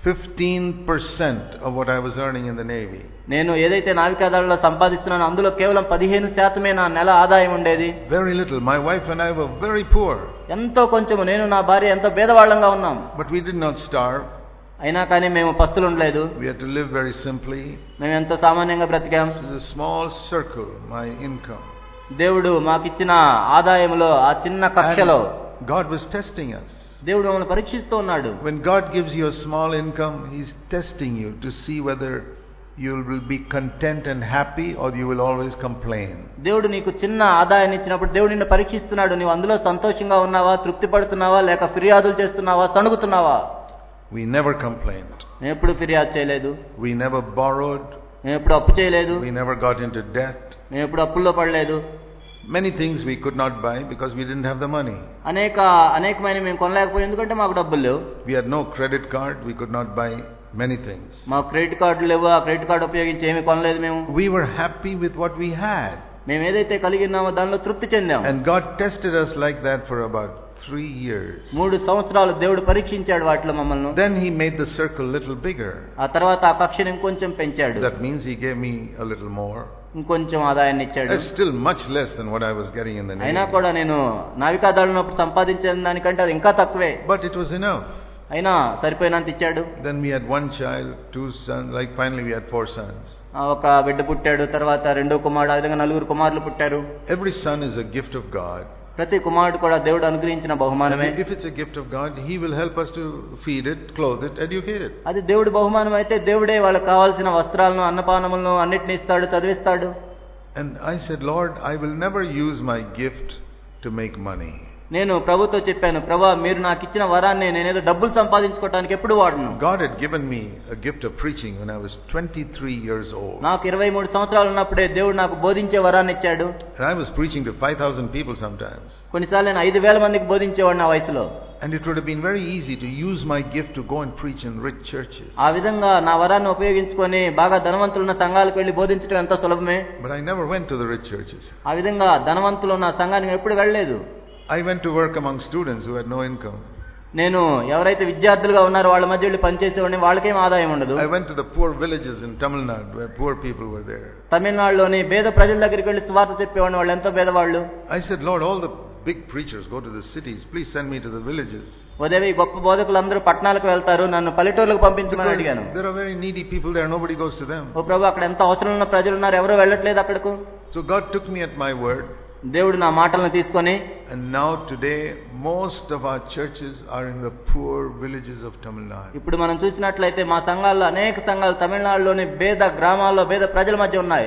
S1: 15% of what I was earning in the Navy.
S2: నేను ఏదైతే నావికాదళంలో సంపాదిస్తున్నానో అందులో కేవలం పదిహేను శాతమే నా నెల ఆదాయం ఉండేది
S1: Very little. My wife and I were very poor.
S2: ఎంతో కొంచెము నేను నా భార్య ఎంతో భేదవాళ్ళంగా ఉన్నాం
S1: But we did not starve.
S2: అయినా కానీ మేము పస్తులు ఉండలేదు
S1: We had to live very simply.
S2: మేము ఎంతో సామాన్యంగా బ్రతికాం
S1: It was a small circle, my income.
S2: దేవుడు మాకిచ్చిన ఆదాయంలో ఆ చిన్న కక్షలో
S1: And God was testing us.
S2: దేవుడు మమ్మల్ని పరీక్షిస్తూ ఉన్నాడు
S1: When God gives you a small income, He's testing you to see whether you will be content and happy or you will always complain.
S2: దేవుడు నీకు చిన్న ఆదాయాన్ని ఇచ్చినప్పుడు దేవుడు నిన్ను పరీక్షిస్తున్నాడు నీవు అందులో సంతోషంగా ఉన్నావా తృప్తి పడుతున్నావా లేక ఫిర్యాదులు చేస్తున్నావా సణుగుతున్నావా
S1: We never complained.
S2: నేను ఎప్పుడు ఫిర్యాదు చేయలేదు
S1: We never borrowed.
S2: నేను ఎప్పుడు అప్పు చేయలేదు
S1: We never got into debt.
S2: నేను ఎప్పుడు అప్పుల్లో పడలేదు
S1: Many things we could not buy because we didn't have the money.
S2: అనేక అనేకమైన మేము కొనలేకపోయి ఎందుకంటే మాకు డబ్బులు లేవు
S1: We had no credit card. We could not buy many things.
S2: మాకు క్రెడిట్ కార్డులు లేవు ఆ క్రెడిట్ కార్డు ఉపయోగించి ఏమీ కొనలేదు మేము
S1: We were happy with what we had.
S2: మేము ఏదైతే కలిగి ఉన్నామో దానిలో తృప్తి చెందాం
S1: And God tested us like that for about three years.
S2: మూడు సంవత్సరాలు దేవుడు పరీక్షించాడు వాటిలో మమ్మల్ని
S1: Then He made the circle little bigger.
S2: ఆ తర్వాత ఆ కక్షను ఇంకొంచెం పెంచాడు
S1: That means He gave me a little more.
S2: ఇంకొంచెం ఆదాయాన్ని ఇచ్చాడు
S1: That's still much less than what I was getting in the
S2: అయినా
S1: Navy.
S2: కూడా నేను నావికాదళనప్పుడు సంపాదించిన దానికంటే అది ఇంకా తక్కువే
S1: But it was enough.
S2: అయినా సరిపోయినంత ఇచ్చాడు
S1: Then we had one child, two sons, like finally we had four sons.
S2: ఆ ఒక బిడ్డ పుట్టాడు తర్వాత రెండో కుమారుడు ఆ విధంగా నలుగురు కుమారులు పుట్టారు
S1: Every son is a gift of God.
S2: ప్రతి కుమారుడు కూడా దేవుడు అనుగ్రహించిన బహుమానమే
S1: And if it's a gift of God, He will help us to feed it, clothe it, educate it.
S2: అది దేవుడి బహుమానం అయితే దేవుడే వాళ్ళకి కావాల్సిన వస్త్రాలను అన్నపానములను అన్నిటిని ఇస్తాడు చదివిస్తాడు
S1: And I said, Lord, I will never use my gift to make money.
S2: నేను ప్రభుతో చెప్పాను ప్రభా మీరు నాకు ఇచ్చిన వరాన్ని నేనేదో డబ్బులు సంపాదించుకోవడానికి ఎప్పుడు వాడను
S1: God had given me a gift of preaching when I was 23 years old.
S2: నాకు ఇరవై మూడు సంవత్సరాలు ఉన్నప్పుడే దేవుడు నాకు బోధించే వరాన్ని ఇచ్చాడు
S1: And I was preaching to 5,000 people sometimes.
S2: కొన్నిసార్లు నేను ఐదు వేల మందికి బోధించేవాడు నా వయసులో
S1: And it would have been very easy to use my gift to go and preach in rich churches.
S2: ఆ విధంగా నా వరాన్ని ఉపయోగించుకొని బాగా ధనవంతులున్న సంఘాలకు వెళ్లి బోధించడం ఎంతో సులభమే
S1: But I never went to the rich churches.
S2: ఆ విధంగా ధనవంతులు ఉన్న సంఘానికి ఎప్పుడు వెళ్ళలేదు
S1: I went to work among students who had no income.
S2: నేను ఎవరైతే విద్యార్థులుగా ఉన్నారో వాళ్ళ మధ్య వెళ్ళి పనిచేసేవాడిని వాళ్ళకేం ఆదాయం ఉండదు
S1: I went to the poor villages in Tamil Nadu where poor people were there.
S2: తమిళనాడులోని పేద ప్రజల దగ్గరికి వెళ్ళి స్వార్థ చెప్పేవాడిని వాళ్ళు ఎంతో పేదవాళ్ళు
S1: I said, Lord, all the big preachers go to the cities. Please send me to the villages.
S2: ఉదయం ఈ గొప్ప బోధకులందరూ పట్టణాలకు వెళ్తారు నన్ను పల్లెటూర్లకు పంపించమని
S1: Because
S2: అడిగాను
S1: there are very needy people there. Nobody goes to them.
S2: ఓ ప్రభు అక్కడ ఎంత అవసరం ఉన్న ప్రజలు ఉన్నారు ఎవరో వెళ్ళట్లేదు అక్కడకు
S1: So God took me at my word.
S2: దేవుడు నా మాటలను తీసుకొని
S1: And now today, most of our churches are in the poor villages of Tamil Nadu.
S2: ఇప్పుడు మనం చూసినట్లయితే మా సంఘాల్లో అనేక సంఘాలు తమిళనాడులోని పేద గ్రామాల్లో పేద ప్రజల మధ్య ఉన్నాయి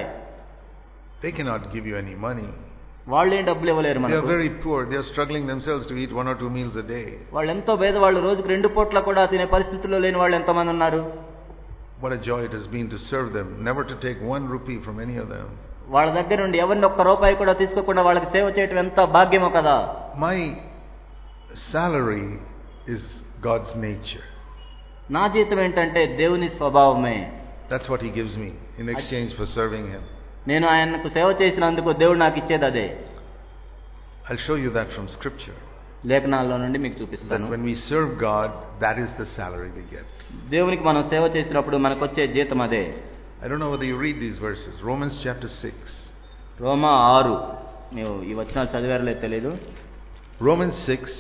S1: They cannot give you any money.
S2: వాళ్ళు ఏం డబ్బులు ఇవ్వలేరు
S1: They are
S2: మనకు
S1: very poor. They are struggling themselves to eat one or two meals a day.
S2: వాళ్ళు ఎంతో పేదవాళ్ళు రోజుకు రెండు పూట్ల కూడా తినే పరిస్థితుల్లో లేని వాళ్ళు ఎంతో మంది ఉన్నారు
S1: What a joy it has been to serve them, never to take one rupee from any of them.
S2: వాళ్ళ దగ్గర నుండి ఎవరిని ఒక్క రూపాయి కూడా తీసుకోకుండా వాళ్ళకి సేవ చేయటం ఎంత భాగ్యమో కదా
S1: My salary is God's nature.
S2: నా జీతం ఏంటంటే దేవుని స్వభావమే
S1: That's what He gives me in exchange for serving Him.
S2: నేను ఆయనకు సేవ చేసినందుకు దేవుడు నాకు ఇచ్చేది అదే
S1: I'll show you that from Scripture.
S2: లేఖనాల్లో నుండి మీకు
S1: That
S2: చూపిస్తాను
S1: when we serve God, that is the salary we get.
S2: దేవునికి మనం సేవ చేసినప్పుడు మనకు వచ్చే జీతం అదే
S1: I don't know whether you read these verses. Romans chapter 6.
S2: రోమా ఆరు ನೀವು ఈ వచనాలు చదివారో లేదో తెలీదు
S1: Romans 6,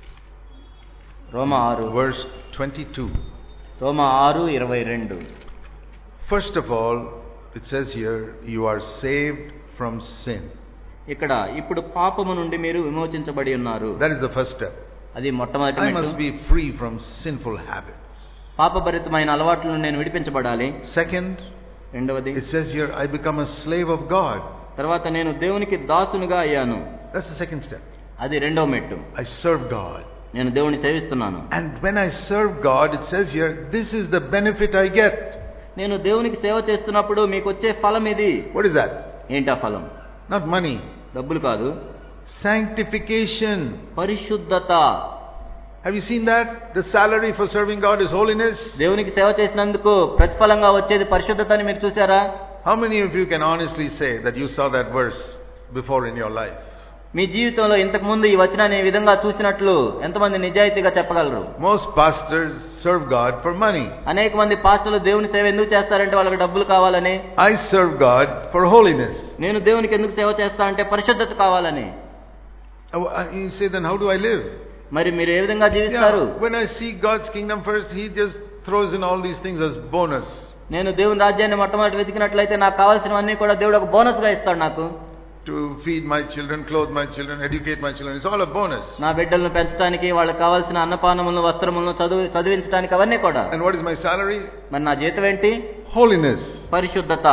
S2: రోమా ఆరు
S1: verse 22.
S2: రోమా ఆరు ఇరవై రెండు
S1: First of all, it says here, you are saved from sin.
S2: ఇక్కడ ఇప్పుడు పాపము నుండి మీరు విమోచించబడి ఉన్నారు
S1: That is the first step.
S2: అది మొట్టమొదటి
S1: I must
S2: మెట్టు.
S1: be free from sinful habits.
S2: పాపభరితమైన అలవాట్ల నుండి నేను విడిపించబడాలి
S1: Second,
S2: రెండవది
S1: it says here, I become a slave of God.
S2: తర్వాత నేను దేవునికి దాసునిగా అయ్యాను
S1: That's the second step.
S2: అది రెండవ మెట్టు
S1: I serve God.
S2: నేను దేవుని సేవిస్తున్నాను
S1: And when I serve God, it says here, this is the benefit I get.
S2: నేను దేవునికి సేవ చేస్తున్నప్పుడు మీకు వచ్చే ఫలం ఇది
S1: What is that?
S2: ఏంటి ఆ ఫలం
S1: Not money.
S2: డబ్బులు కాదు
S1: Sanctification.
S2: పరిశుద్ధత
S1: Have you seen that? The salary for serving God is holiness.
S2: దేవునికి సేవ చేసినందుకు ప్రతిఫలంగా వచ్చేది పరిశుద్ధత అని మీరు చూసారా
S1: How many of you can honestly say that you saw that verse before in your life?
S2: మీ జీవితంలో ఇంతకు ముందు ఈ వచనాన్ని ఈ విధంగా చూసినట్లు ఎంతమంది నిజాయితీగా చెప్పగలరు
S1: Most pastors serve God for money.
S2: అనేక మంది పాస్టర్లు దేవుని సేవ ఎందుకు చేస్తారంటే వాళ్ళకి డబ్బులు కావాలని
S1: I serve God for holiness.
S2: నేను దేవునికి ఎందుకు సేవ చేస్తా అంటే పరిశుద్ధత కావాలని
S1: Oh, uh, You say, then how do I live?
S2: మరి మీరు ఏ విధంగా జీవిస్తారు
S1: Yeah, when I seek God's kingdom first, He just throws in all these things as bonus.
S2: నేను దేవుని రాజ్యాన్ని మొట్టమొదటి వెతికినట్లయితే నాకు కావాల్సినవన్నీ కూడా దేవుడు ఒక బోనస్ గా ఇస్తాడు నాకు
S1: To feed my children, clothe my children, educate my children. It's all a bonus.
S2: నా బిడ్డలను పెంచడానికి వాళ్ళకి కావాల్సిన అన్నపానములను వస్త్రములను చదువు చదివించడానికి అవన్నీ కూడా
S1: And what is my salary?
S2: మరి నా జీతం ఏంటి
S1: Holiness.
S2: పరిశుద్ధత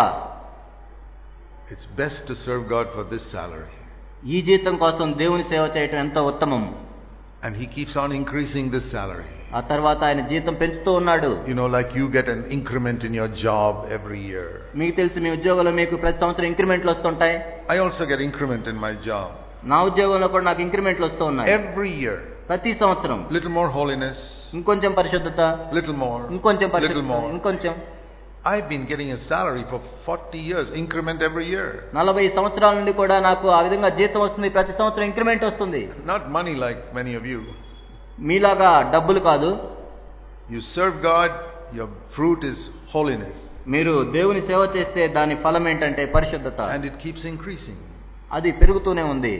S1: It's best to serve God for this salary.
S2: ఈ జీతం కోసం దేవుని సేవ చేయటం ఎంతో ఉత్తమం
S1: And He keeps on increasing this salary.
S2: ఆ తర్వాత ఆయన జీతం పెంచుతూ ఉన్నాడు
S1: You know, like you get an increment in your job every year.
S2: మీకు తెలిసి మీ ఉద్యోగంలో మీకు ప్రతి సంవత్సరం ఇంక్రిమెంట్లు వస్తుంటాయి
S1: I also get increment in my job.
S2: నా ఉద్యోగంలో కూడా నాకు ఇంక్రిమెంట్లు వస్తూ ఉన్నాయి
S1: Every year.
S2: ప్రతి సంవత్సరం
S1: Little more holiness,
S2: ఇంకొంచెం పరిశుద్ధత
S1: little more,
S2: ఇంకొంచెం
S1: little
S2: పరిశుద్ధత
S1: more.
S2: ఇంకొంచెం
S1: I've been getting a salary for 40 years, increment every year.
S2: నలభై సంవత్సరాల నుండి కూడా నాకు ఆ విధంగా జీతం వస్తుంది ప్రతి సంవత్సరం ఇంక్రిమెంట్ వస్తుంది
S1: Not money like many of you.
S2: మీలాగా డబ్బులు కాదు
S1: You serve God, your fruit is holiness.
S2: మీరు దేవుని సేవ చేస్తే దాని ఫలం ఏంటంటే పరిశుద్ధత
S1: And it keeps increasing.
S2: అది పెరుగుతూనే ఉంది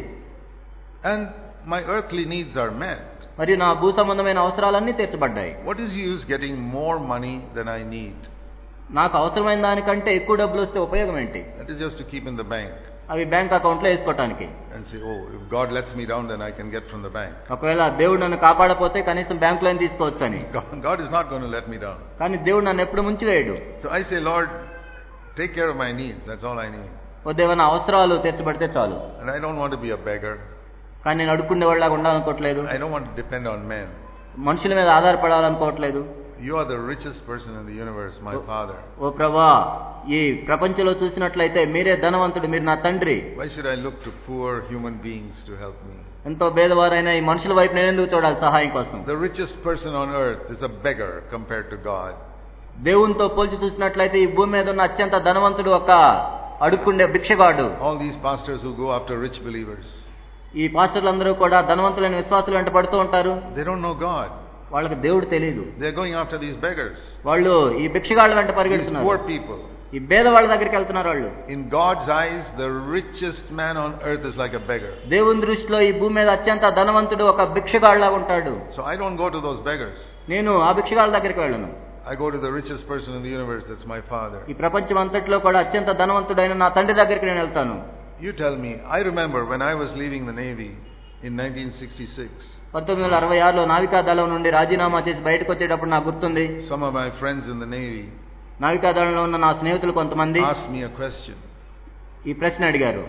S1: And my earthly needs are met.
S2: మరియు నా భూ సంబంధమైన అవసరాలన్నీ తీర్చబడ్డాయి
S1: What is use getting more money than I need?
S2: నాకు అవసరమైన దానికంటే ఎక్కువ డబ్బులు వస్తే ఉపయోగం ఏంటి
S1: That is just to keep in the bank
S2: అవి బ్యాంక్ అకౌంట్లో వేసుకోవటానికి
S1: and say, oh, if God lets me down, then I can get from the bank.
S2: ఒకవేళ దేవుడు నన్ను కాపాడపోతే కనీసం బ్యాంకులో తీసుకోవచ్చు అని
S1: God, God is not going to let me down.
S2: కానీ దేవుడు నన్ను ఎప్పుడు ముంచివేయడు
S1: So I say, Lord, take care of my needs. That's all I need.
S2: ఓ దేవన అవసరాలు తీర్చబడితే చాలు
S1: And I don't want to be a beggar.
S2: కానీ నేను అడుక్కునే వాళ్ళగా ఉండాలనుకోవట్లేదు
S1: I don't want to depend on men.
S2: మనుషుల మీద ఆధారపడాలనుకోవట్లేదు
S1: You are the richest person in the universe, my Father.
S2: ఓ ప్రభా ఈ ప్రపంచంలో చూసినట్లయితే మీరే ధనవంతుడు మీరు నా తండ్రి
S1: Why should I look to poor human beings to help me?
S2: ఎంతో భేదవారైన ఈ మనుషుల వైపు నేను ఎందుకు చూడాలి సహాయం కోసం
S1: The richest person on earth is a beggar compared to God.
S2: దేవునితో పోల్చి చూసినట్లయితే ఈ భూమి మీద ఉన్న అత్యంత ధనవంతుడు ఒక అడుక్కుండే భిక్షగాడు
S1: All these pastors who go after rich believers,
S2: ఈ పాస్టర్లందరూ కూడా ధనవంతులైన విశ్వాసులు వెంట పడుతూ ఉంటారు
S1: they don't know God.
S2: వాళ్ళకి దేవుడు తెలియదు
S1: They're going after these beggars,
S2: వాళ్ళు ఈ భిక్షగాళ్ళ వెంట
S1: these
S2: పరిగెడుతున్నారు
S1: poor people.
S2: ఈ పేదవాళ్ళ దగ్గరికి వెళ్తున్నారు వాళ్ళు
S1: In God's eyes, the richest man on earth is like a beggar.
S2: దేవుని దృష్టిలో ఈ భూమి మీద అత్యంత ధనవంతుడు ఒక భిక్షగాళ్ళ ఉంటాడు
S1: So I don't go to those beggars.
S2: నేను ఆ భిక్షగాళ్ళ దగ్గరికి వెళ్ళను
S1: I go to the richest person in the universe, that's my Father.
S2: ఈ ప్రపంచం అంతట్లో కూడా అత్యంత ధనవంతుడైన నా తండ్రి దగ్గరికి నేను వెళ్తాను
S1: You tell me, I remember when I was leaving the Navy in 1966,
S2: పంతొమ్మిది వందల అరవై ఆరులో నావికా దళం నుండి రాజీనామా చేసి బయటకు వచ్చేటప్పుడు నాకు గుర్తుంది
S1: some of my friends in the Navy
S2: నావికా దళంలో ఉన్న నా స్నేహితులు కొంతమంది
S1: asked me a question.
S2: ఈ ప్రశ్న అడిగారు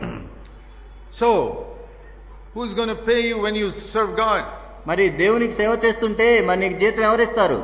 S1: So, who's going to pay you when you serve God?
S2: మరి దేవునికి సేవ చేస్తుంటే మరి నీకు జీతం ఎవరిస్తారు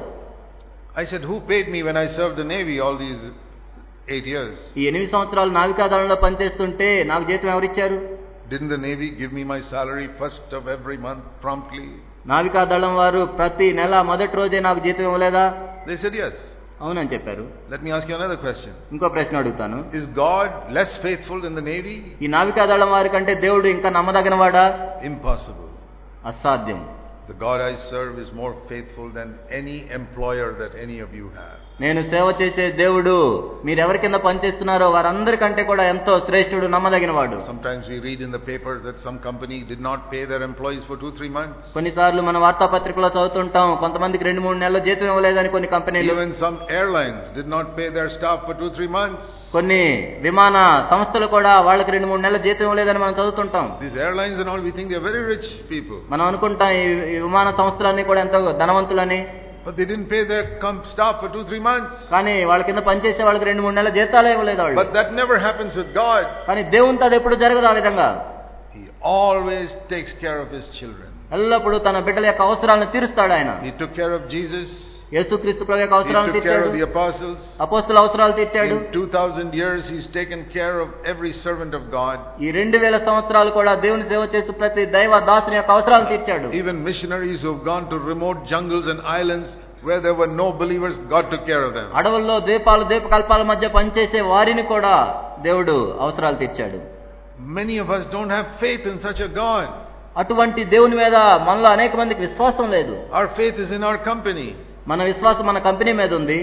S1: I said, Who paid me when I served the Navy all these eight years?
S2: ఈ ఎనిమిది సంవత్సరాలు నావికా దళంలో పనిచేస్తుంటే నాకు జీతం ఎవరిచ్చారు
S1: Didn't the Navy give me my salary first of every month promptly?
S2: నావికా దళం వారు ప్రతి నెల మొదటి రోజే నాకు జీతం ఇవ్వలేదా
S1: They said, Yes.
S2: అవునని చెప్పారు
S1: Let me ask you another question.
S2: ఇంకో ప్రశ్న అడుగుతాను
S1: Is God less faithful than the Navy?
S2: ఈ నావికా దళం వారి కంటే దేవుడు ఇంకా నమ్మదగినవాడా
S1: Impossible.
S2: అసాధ్యం
S1: The God I serve is more faithful than any employer that any of you have.
S2: నేను సేవ చేసే దేవుడు మీరు ఎవరి కింద పనిచేస్తున్నారో వారందరికంటే కూడా ఎంతో శ్రేష్ఠుడు నమ్మదగినవాడు
S1: Sometimes we read in the paper that some company did not pay their employees for two, three months.
S2: కొన్నిసార్లు మన వార్తాపత్రికలో చదువుతుంటాం కొంతమందికి రెండు మూడు నెలలు జీతం ఇవ్వలేదని కొన్ని కంపెనీలు
S1: Even some airlines did not pay their staff for two, three months.
S2: కొన్ని విమాన సంస్థలు కూడా వాళ్ళకి రెండు మూడు నెలలు జీతం ఇవ్వలేదని మనం చదువుతుంటాం
S1: These airlines and all, we think they're very rich people.
S2: మనం అనుకుంటాం ఈ ఈ విమాన సంస్థలన్నీ కూడా ఎంతో ధనవంతులని
S1: But they didn't pay their com- staff for two, three months.
S2: కానీ వాళ్ళ కింద పనిచేసే వాళ్ళకి రెండు మూడు నెలల జీతాలే ఇవ్వలేదు వాళ్ళు
S1: But that never happens with God.
S2: కానీ దేవునితో అది ఎప్పుడు జరగదు ఆ విధంగా
S1: He always takes care of His children.
S2: ఎల్లప్పుడూ తన బిడ్డల యొక్క అవసరాలను తీరుస్తాడు ఆయన
S1: He took care of Jesus.
S2: యేసుక్రీస్తు ప్రభు యొక్క
S1: He
S2: అవసరాలను
S1: took care
S2: తీర్చాడు
S1: of the apostles.
S2: అపోస్తుల అవసరాలు తీర్చాడు
S1: In 2000 years, He's taken care of every servant of God.
S2: ఈ రెండు వేల సంవత్సరాలు కూడా దేవుని సేవ చేసి ప్రతి దైవ దాసుని యొక్క అవసరాలు తీర్చాడు
S1: Even missionaries who have gone to remote jungles and islands where there were no believers, God took care of them.
S2: అడవుల్లో దీపాలు దీపకల్పాల మధ్య పనిచేసే వారిని కూడా దేవుడు అవసరాలు తీర్చాడు
S1: many of us don't have faith in such a God.
S2: అటువంటి దేవుని మీద మనలో అనేక మందికి విశ్వాసం లేదు
S1: Our faith is in our company.
S2: మన విశ్వాసం మన కంపెనీ మీద ఉంది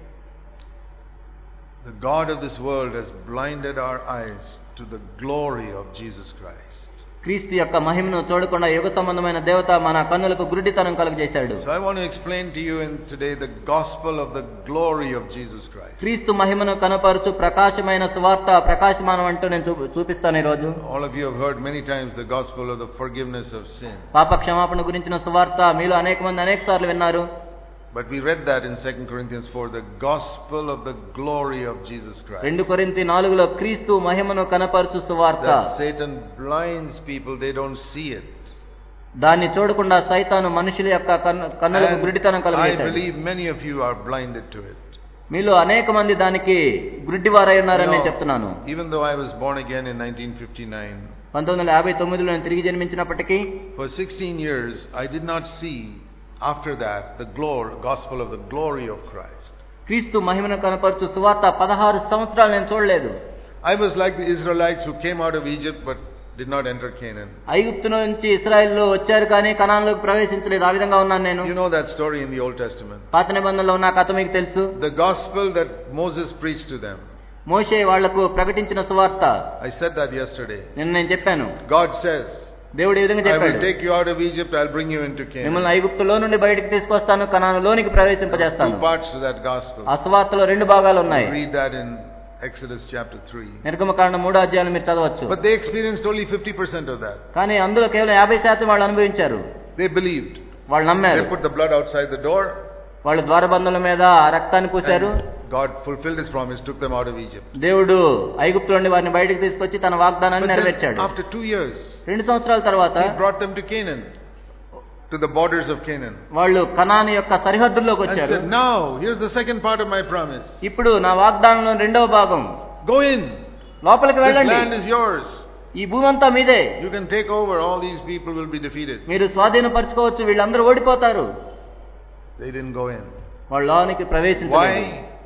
S1: The God of this world has blinded our eyes to the glory of Jesus Christ.
S2: క్రీస్తు యొక్క మహిమను చూడకుండా యుగ సంబంధమైన దేవత మన కన్నులకు గురుడితనం కలుగజేశాడు
S1: So I want to explain to you in today the gospel of the glory of Jesus Christ.
S2: క్రీస్తు మహిమను కనపరుచు ప్రకాశమైన సువార్త ప్రకాశమానం అంటూ నేను చూపి- చూపిస్తాను ఈరోజు
S1: All of you have heard many times the gospel of the forgiveness of sin.
S2: పాప క్షమాపణ గురించిన సువార్త మీలో అనేక మంది అనేక సార్లు విన్నారు
S1: But we read that in 2 Corinthians 4, the gospel of the glory of Jesus Christ.
S2: రెండు కొరింతి నాలుగులో క్రీస్తు మహిమను కనపరుచు సువార్త
S1: That Satan blinds people, they don't see it.
S2: దాన్ని చూడకుండా సైతాను మనుషుల యొక్క కన్ను- కన్నులకు గురుడితనం
S1: And I
S2: కలుగజేశాడు
S1: believe many of you are blinded to it.
S2: మీలో అనేక మంది దానికి గుడ్డివారై ఉన్నారని నేను చెప్తున్నాను
S1: even though I was born again in 1959,
S2: పంతొమ్మిది వందల యాభై తొమ్మిదిలో నేను తిరిగి జన్మించినప్పటికీ
S1: for 16 years I did not see after that the glory, gospel of the glory of Christ.
S2: క్రీస్తు మహిమను కనపరుచు సువార్త పదహారు సంవత్సరాలు నేను చూడలేదు
S1: I was like the Israelites who came out of Egypt but did not enter Canaan.
S2: ఐగుప్తు నుంచి ఇస్రాయల్లో వచ్చారు కానీ కణాల్లోకి ప్రవేశించలేదు ఆ విధంగా ఉన్నాను నేను
S1: You know that story in the Old Testament.
S2: పాత నిబంధనలో ఉన్న కథ మీకు తెలుసు
S1: The gospel that Moses preached to them.
S2: మోషే వాళ్లకు ప్రకటించిన సువార్త
S1: I said that yesterday.
S2: నిన్న నేను చెప్పాను
S1: God says,
S2: దేవుడు ఈ విధంగా
S1: I will
S2: చెప్పాడు
S1: take you out of Egypt, I'll bring you into
S2: మిమ్మల్ని
S1: Canaan.
S2: ఐగుప్తులో నుండి బయటికి తీసుకొస్తాను కణాలలోనికి
S1: Two
S2: ప్రవేశింపజేస్తాను
S1: parts to that gospel.
S2: ఆ సువార్తలో రెండు భాగాలు ఉన్నాయి
S1: Read that in Exodus chapter 3.
S2: నిర్గమకాండ మూడో అధ్యాయం మీరు చదవచ్చు
S1: But they experienced only 50% of that.
S2: కానీ అందులో కేవలం యాభై శాతం వాళ్ళు అనుభవించారు
S1: They believed.
S2: వాళ్ళు
S1: They
S2: నమ్మారు
S1: put the blood outside the door.
S2: వాళ్ళు ద్వారబంధుల మీద ఆ రక్తాన్ని పూశారు
S1: And God fulfilled His promise, took them out of Egypt.
S2: దేవుడు ఐగుప్తు నుండి వారిని బయటికి తీసుకొచ్చి తన వాగ్దానాన్ని
S1: But then,
S2: నెరవేర్చాడు
S1: after two years,
S2: రెండు సంవత్సరాల తర్వాత
S1: He brought them to Canaan, to the borders of Canaan.
S2: వాళ్ళు కనాను యొక్క సరిహద్దుల్లోకి
S1: And
S2: వచ్చారు
S1: said, Now, here's the second part of my promise.
S2: ఇప్పుడు నా వాగ్దానంలో రెండవ భాగం
S1: Go in.
S2: లోపలికి
S1: This
S2: వెళ్ళండి
S1: land is yours.
S2: ఈ భూమి అంతా మీదే
S1: You can take over. All these people will be defeated.
S2: మీరు స్వాధీనపరచుకోవచ్చు వీళ్ళందరూ ఓడిపోతారు
S1: They didn't go in.
S2: వాళ్ళ లోనికి ప్రవేశించలేదు
S1: Why?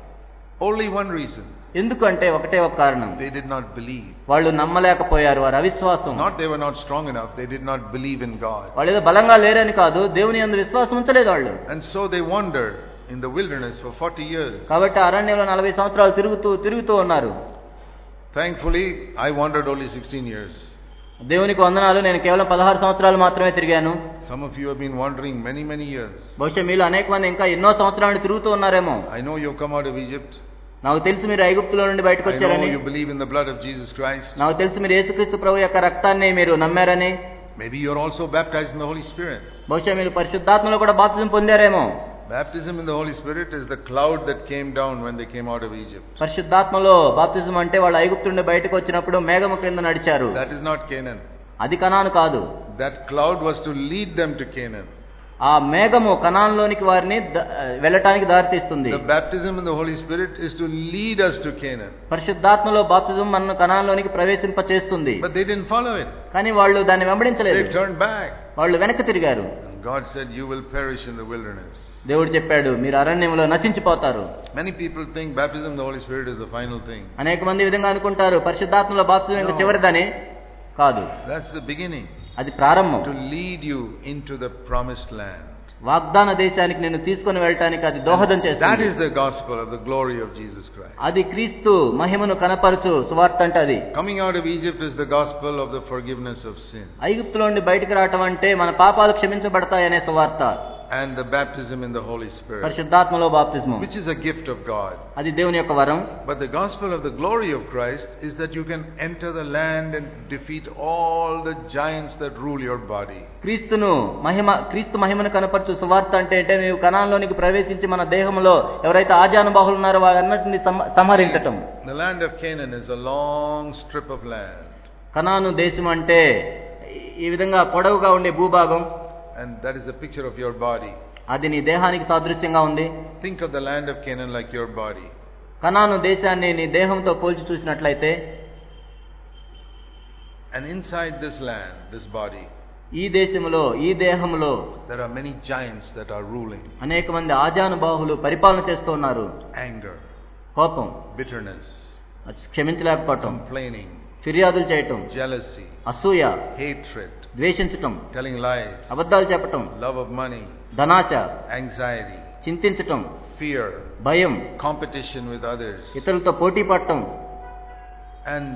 S1: Only one reason.
S2: ఎందుకంటే ఒకటే ఒక కారణం
S1: They did not believe.
S2: వాళ్ళు నమ్మలేకపోయారు వారి అవిశ్వాసం
S1: It's not they were not strong enough. They did not believe in God.
S2: వాళ్ళు ఏదో బలంగా లేరని కాదు దేవుని అందు విశ్వాసం ఉంచలేదు వాళ్ళు
S1: And so they wandered in the wilderness for 40 years.
S2: కాబట్టి అరణ్యంలో నలభై సంవత్సరాలు తిరుగుతూ తిరుగుతూ ఉన్నారు
S1: Thankfully, I wandered only 16 years.
S2: దేవునికి వందనాలు నేను కేవలం పదహారు సంవత్సరాలు మాత్రమే తిరిగాను
S1: Some of you have been wandering many, many years.
S2: బహుశా మీలో అనేక మంది ఇంకా ఎన్నో సంవత్సరాలు తిరుగుతూ ఉన్నారేమో
S1: I know you've come out of Egypt.
S2: నాకు తెలుసు మీరు ఐగుప్తులో నుండి బయటకు
S1: I know
S2: వచ్చారని
S1: you believe in the blood of Jesus Christ.
S2: నాకు తెలుసు మీరు యేసుక్రీస్తు ప్రభు యొక్క రక్తాన్ని మీరు నమ్మారని
S1: Maybe you're also baptized in the Holy Spirit.
S2: బహుశా మీరు పరిశుద్ధాత్మలో కూడా బాప్తిజం పొందారేమో
S1: Baptism in the Holy Spirit is the cloud that came down when they came out of Egypt.
S2: పరిశుద్ధాత్మలో బాప్తిజం అంటే వాళ్ళు ఐగుప్తు నుండి బయటకు వచ్చినప్పుడు మేఘము క్రింద నడిచారు
S1: That is not Canaan.
S2: అది కనాను కాదు
S1: That cloud was to lead them to Canaan.
S2: ఆ మేఘము కనాన్లోనికి వారిని ద- వెళ్ళటానికి దారితీస్తుంది
S1: The baptism in the Holy Spirit is to lead us to Canaan.
S2: పరిశుద్ధాత్మలో బాప్తిజం మనను కనాన్లోనికి ప్రవేశింప చేస్తుంది
S1: But they didn't follow it.
S2: కానీ వాళ్ళు దాన్ని వెంబడించలేదు
S1: They turned back.
S2: వాళ్ళు వెనక్కి తిరిగారు
S1: And God said, You will perish in the wilderness.
S2: దేవుడు చెప్పాడు మీరు అరణ్యంలో నశించిపోతారు
S1: Many people think baptism in the Holy Spirit is the final thing.
S2: అనేక మంది ఈ విధంగా అనుకుంటారు పరిశుద్ధాత్మలో బాప్తిజం ఇంకా చివరిదని కాదు
S1: That's the beginning.
S2: అది ప్రారంభం
S1: To lead you into the promised land.
S2: వాగ్దాన దేశానికి నేను తీసుకొని వెళ్ళటానికి అది దోహదం
S1: That
S2: చేస్తుంది
S1: is the gospel of the glory of Jesus Christ.
S2: అది క్రీస్తు మహిమను కనపరచు సువార్త అంటే అది
S1: Coming out of Egypt is the gospel of the forgiveness of sin.
S2: ఐగుప్తులో నుండి బయటికి రావటం అంటే మన పాపాలు క్షమించబడతాయనే సువార్త
S1: And the baptism in the Holy Spirit,
S2: పరిశుద్ధాత్మలో బాప్తిజము
S1: which is a gift of God.
S2: అది దేవుని యొక్క వరం
S1: But the gospel of the glory of Christ is that you can enter the land and defeat all the giants that rule your body.
S2: క్రీస్తును మహిమ క్రీస్తు మహిమను కనపరచు సువార్త అంటే అంటే నీవు కణాల్లోనికి ప్రవేశించి మన దేహంలో ఎవరైతే ఆజానుబాహులు ఉన్నారో వారన్నిటిని సంహ- సంహరించటం
S1: The land of Canaan is a long strip of land.
S2: కనాను దేశం అంటే ఈ విధంగా పొడవుగా ఉండే భూభాగం
S1: And that is a picture of your body.
S2: అది నీ దేహానికి సాదృశ్యంగా ఉంది
S1: Think of the land of Canaan like your body.
S2: కనాను దేశాన్ని నీ దేహంతో పోల్చి చూసినట్లయితే
S1: And inside this land, this body,
S2: ఈ దేశంలో ఈ దేహంలో
S1: there are many giants that are ruling.
S2: అనేక మంది ఆజానుబాహులు పరిపాలన చేస్తూ ఉన్నారు
S1: Anger,
S2: కోపం
S1: bitterness,
S2: క్షమించలేకపోవటం
S1: complaining,
S2: ఫిర్యాదులు చేయటం
S1: jealousy,
S2: అసూయ
S1: hatred,
S2: ద్వేషించటం
S1: telling lies,
S2: అబద్ధాలు చెప్పటం
S1: love of money,
S2: ధనాశ
S1: anxiety,
S2: చింతించటం
S1: fear,
S2: భయం
S1: competition with others,
S2: ఇతరులతో పోటీ పడటం
S1: and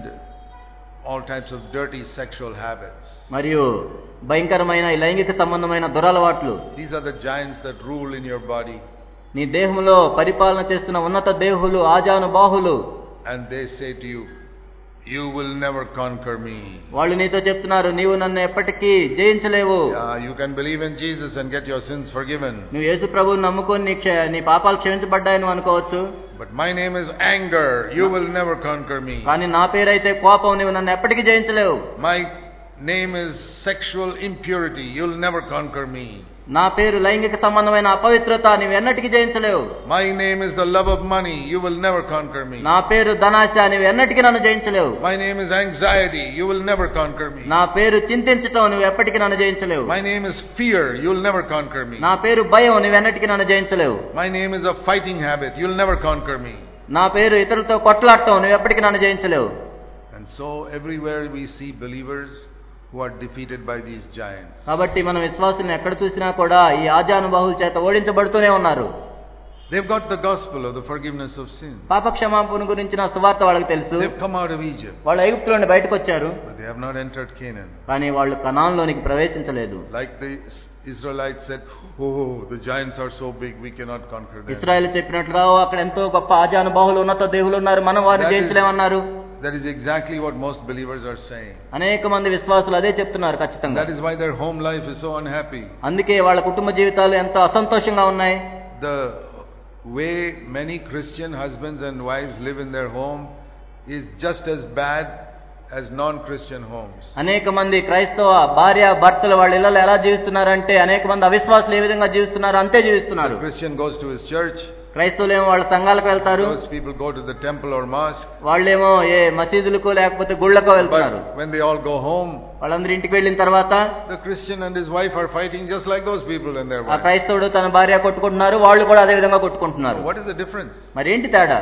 S1: all types of dirty sexual habits.
S2: మరియు భయంకరమైన ఈ లైంగిక సంబంధమైన దురలవాట్లు
S1: These are the giants that rule in your body,
S2: నీ దేహంలో పరిపాలన చేస్తున్న ఉన్నత దేహులు ఆజాను బాహులు
S1: and they say to you, You will never conquer me.
S2: వాళ్ళు నీతో చెప్తున్నారు నీవు నన్ను ఎప్పటికీ జయించలేవు
S1: Yeah, you can believe in Jesus and get your sins forgiven.
S2: నువ్వు యేసు ప్రభువుని నమ్ముకొని నీ క్ష- నీ పాపాలు క్షమించబడ్డాయని అనుకోవచ్చు
S1: But my name is anger. You will never conquer me.
S2: కానీ నా పేరైతే కోపం నువ్వు నన్ను ఎప్పటికీ జయించలేవు
S1: My name is sexual impurity. You'll never conquer me.
S2: నా పేరు లైంగిక సంబంధమైన అపవిత్రత నువ్వు ఎన్నటికీ జయించలేవు
S1: My name is the love of money. You will never conquer me.
S2: నా పేరు ధనాశ నువ్వు ఎన్నటికీ నన్ను జయించలేవు
S1: My name is anxiety. You will never conquer me.
S2: నా పేరు చింతించటం నువ్వు ఎప్పటికీ నన్ను జయించలేవు
S1: My name is fear. You'll never conquer me.
S2: నా పేరు భయం నువ్వు ఎన్నటికీ నన్ను జయించలేవు
S1: My name is a fighting habit. You'll never conquer me.
S2: నా పేరు ఇతరులతో కొట్లాడటం నువ్వు ఎప్పటికీ నన్ను జయించలేవు
S1: And so everywhere we see believers who are defeated by these giants.
S2: కాబట్టి మన విశ్వాసులను ఎక్కడ చూసినా కూడా ఈ ఆజానుబాహుల చేత ఓడించబడుతూనే ఉన్నారు
S1: They've got the gospel of the forgiveness of sin.
S2: పాప క్షమాపణ గురించిన సువార్త వాళ్ళకి తెలుసు
S1: They've come out of Egypt,
S2: వాళ్ళు ఐగుప్తు నుండి బయటకు వచ్చారు
S1: but they have not entered Canaan.
S2: కానీ వాళ్ళు కణాల్లోనికి ప్రవేశించలేదు
S1: Like the Israelites said, Oh, the giants are so big, we cannot conquer them.
S2: Israel చెప్పినట్లుగా "ఓ, అక్కడ ఎంతో గొప్ప ఆజానుబాహులు ఉన్నత దేవులు ఉన్నారు మనం వారిని
S1: That is-
S2: జయించలేమన్నారు
S1: That is exactly what most believers are saying.
S2: అనేక మంది విశ్వాసులు అదే చెప్తున్నారు ఖచ్చితంగా
S1: That is why their home life is so unhappy.
S2: అందుకే వాళ్ళ కుటుంబ జీవితాలు ఎంతో అసంతోషంగా ఉన్నాయి
S1: The way many Christian husbands and wives live in their home is just as bad as non-Christian homes.
S2: అనేక మంది క్రైస్తవ భార్య భర్తలు వాళ్ళ ఇళ్లలో ఎలా జీవిస్తున్నారంటే అనేక మంది అవిశ్వాసులు ఏ విధంగా జీవిస్తున్నారు అంతే జీవిస్తున్నారు
S1: The Christian goes to his church,
S2: క్రైస్తవులు ఏమో వాళ్ళ సంఘాలకు వెళ్తారు
S1: those people go to the temple or mosque,
S2: వాళ్ళేమో ఏ మసీదులకు లేకపోతే గుళ్ళకో వెళ్తున్నారు
S1: but when they all go home,
S2: వాళ్ళందరూ ఇంటికి వెళ్ళిన తర్వాత
S1: the Christian and his wife are fighting just like those people and their
S2: ఆ
S1: wives.
S2: క్రైస్తవుడు తన భార్య కొట్టుకుంటున్నారు వాళ్ళు కూడా అదే విధంగా కొట్టుకుంటున్నారు
S1: What is the difference?
S2: మరి ఏంటి తేడా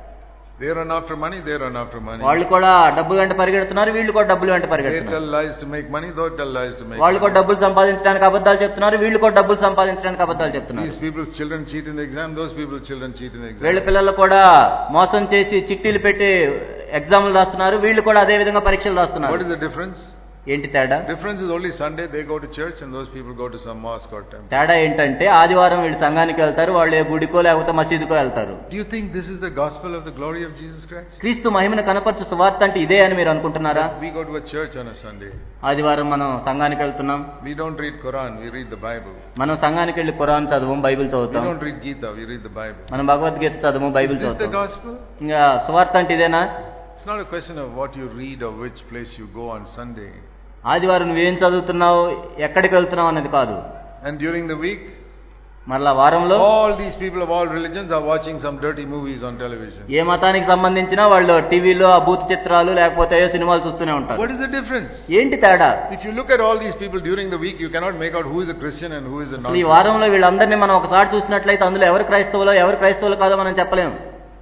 S1: They run after money, they run after money.
S2: వాళ్ళు కూడా డబ్బు వెంట పరిగెడుతున్నారు వీళ్ళు కూడా డబ్బులు వెంట
S1: They
S2: పరిగెడుతున్నారు
S1: tell lies to make money, they tell lies to make
S2: వాళ్ళు కూడా
S1: money.
S2: డబ్బులు సంపాదించడానికి అబద్ధాలు చెప్తున్నారు వీళ్ళు కూడా డబ్బులు సంపాదించడానికి అబద్ధాలు చెప్తున్నారు
S1: These people's children cheat in the exam, those people's children cheat in the
S2: వీళ్ళ
S1: exam.
S2: పిల్లలు కూడా మోసం చేసి చిట్టీలు పెట్టి ఎగ్జామ్లు రాస్తున్నారు వీళ్ళు కూడా అదే విధంగా పరీక్షలు
S1: What
S2: రాస్తున్నారు
S1: is the difference?
S2: ఏంటి తేడా
S1: Difference is only Sunday they go to church and those people go to some mosque or temple.
S2: తేడా ఏంటంటే ఆదివారం వీళ్ళు సంఘానికి వెళ్తారు వాళ్ళు ఏ గుడికో లేకపోతే మసీదుకో వెళ్తారు
S1: Do you think this is the gospel of the glory of Jesus Christ?
S2: క్రీస్తు మహిమను కనపరచు సువార్త అంటే ఇదే అని మీరు అనుకుంటున్నారా
S1: We go to a church on a Sunday.
S2: ఆదివారం మనం సంఘానికి వెళ్తున్నాం
S1: We don't read Quran, we read the Bible.
S2: మనం సంఘానికి వెళ్ళి ఖురాన్ చదువు బైబిల్
S1: We
S2: చదువుతాం
S1: don't read Gita, we read the Bible.
S2: మనం భగవద్గీత చదువు
S1: Is
S2: బైబిల్
S1: this the
S2: చదువుతాం
S1: gospel?
S2: ఇంకా సువార్త అంటే ఇదేనా
S1: It's not a question of what you read or which place you go on Sunday.
S2: ఆదివారం నువ్వేం చదువుతున్నావు ఎక్కడికి వెళ్తున్నావు అనేది కాదు
S1: And during the week,
S2: మరలా వారంలో
S1: all these people of all religions are watching some dirty movies on television.
S2: ఏ మతానికి సంబంధించినా వాళ్ళు టీవీలో ఆ భూత చిత్రాలు లేకపోతే ఏ సినిమాలు చూస్తూనే ఉంటారు
S1: What is the difference?
S2: ఏంటి తేడా
S1: If you look at all these people during the week, you cannot make out who is a Christian and who is a
S2: అసలు ఈ
S1: non
S2: వారంలో వీళ్ళందరినీ మనం ఒకసారి చూసినట్లయితే అందులో ఎవరు క్రైస్తవులో ఎవరు క్రైస్తవులు కాదో మనం చెప్పలేము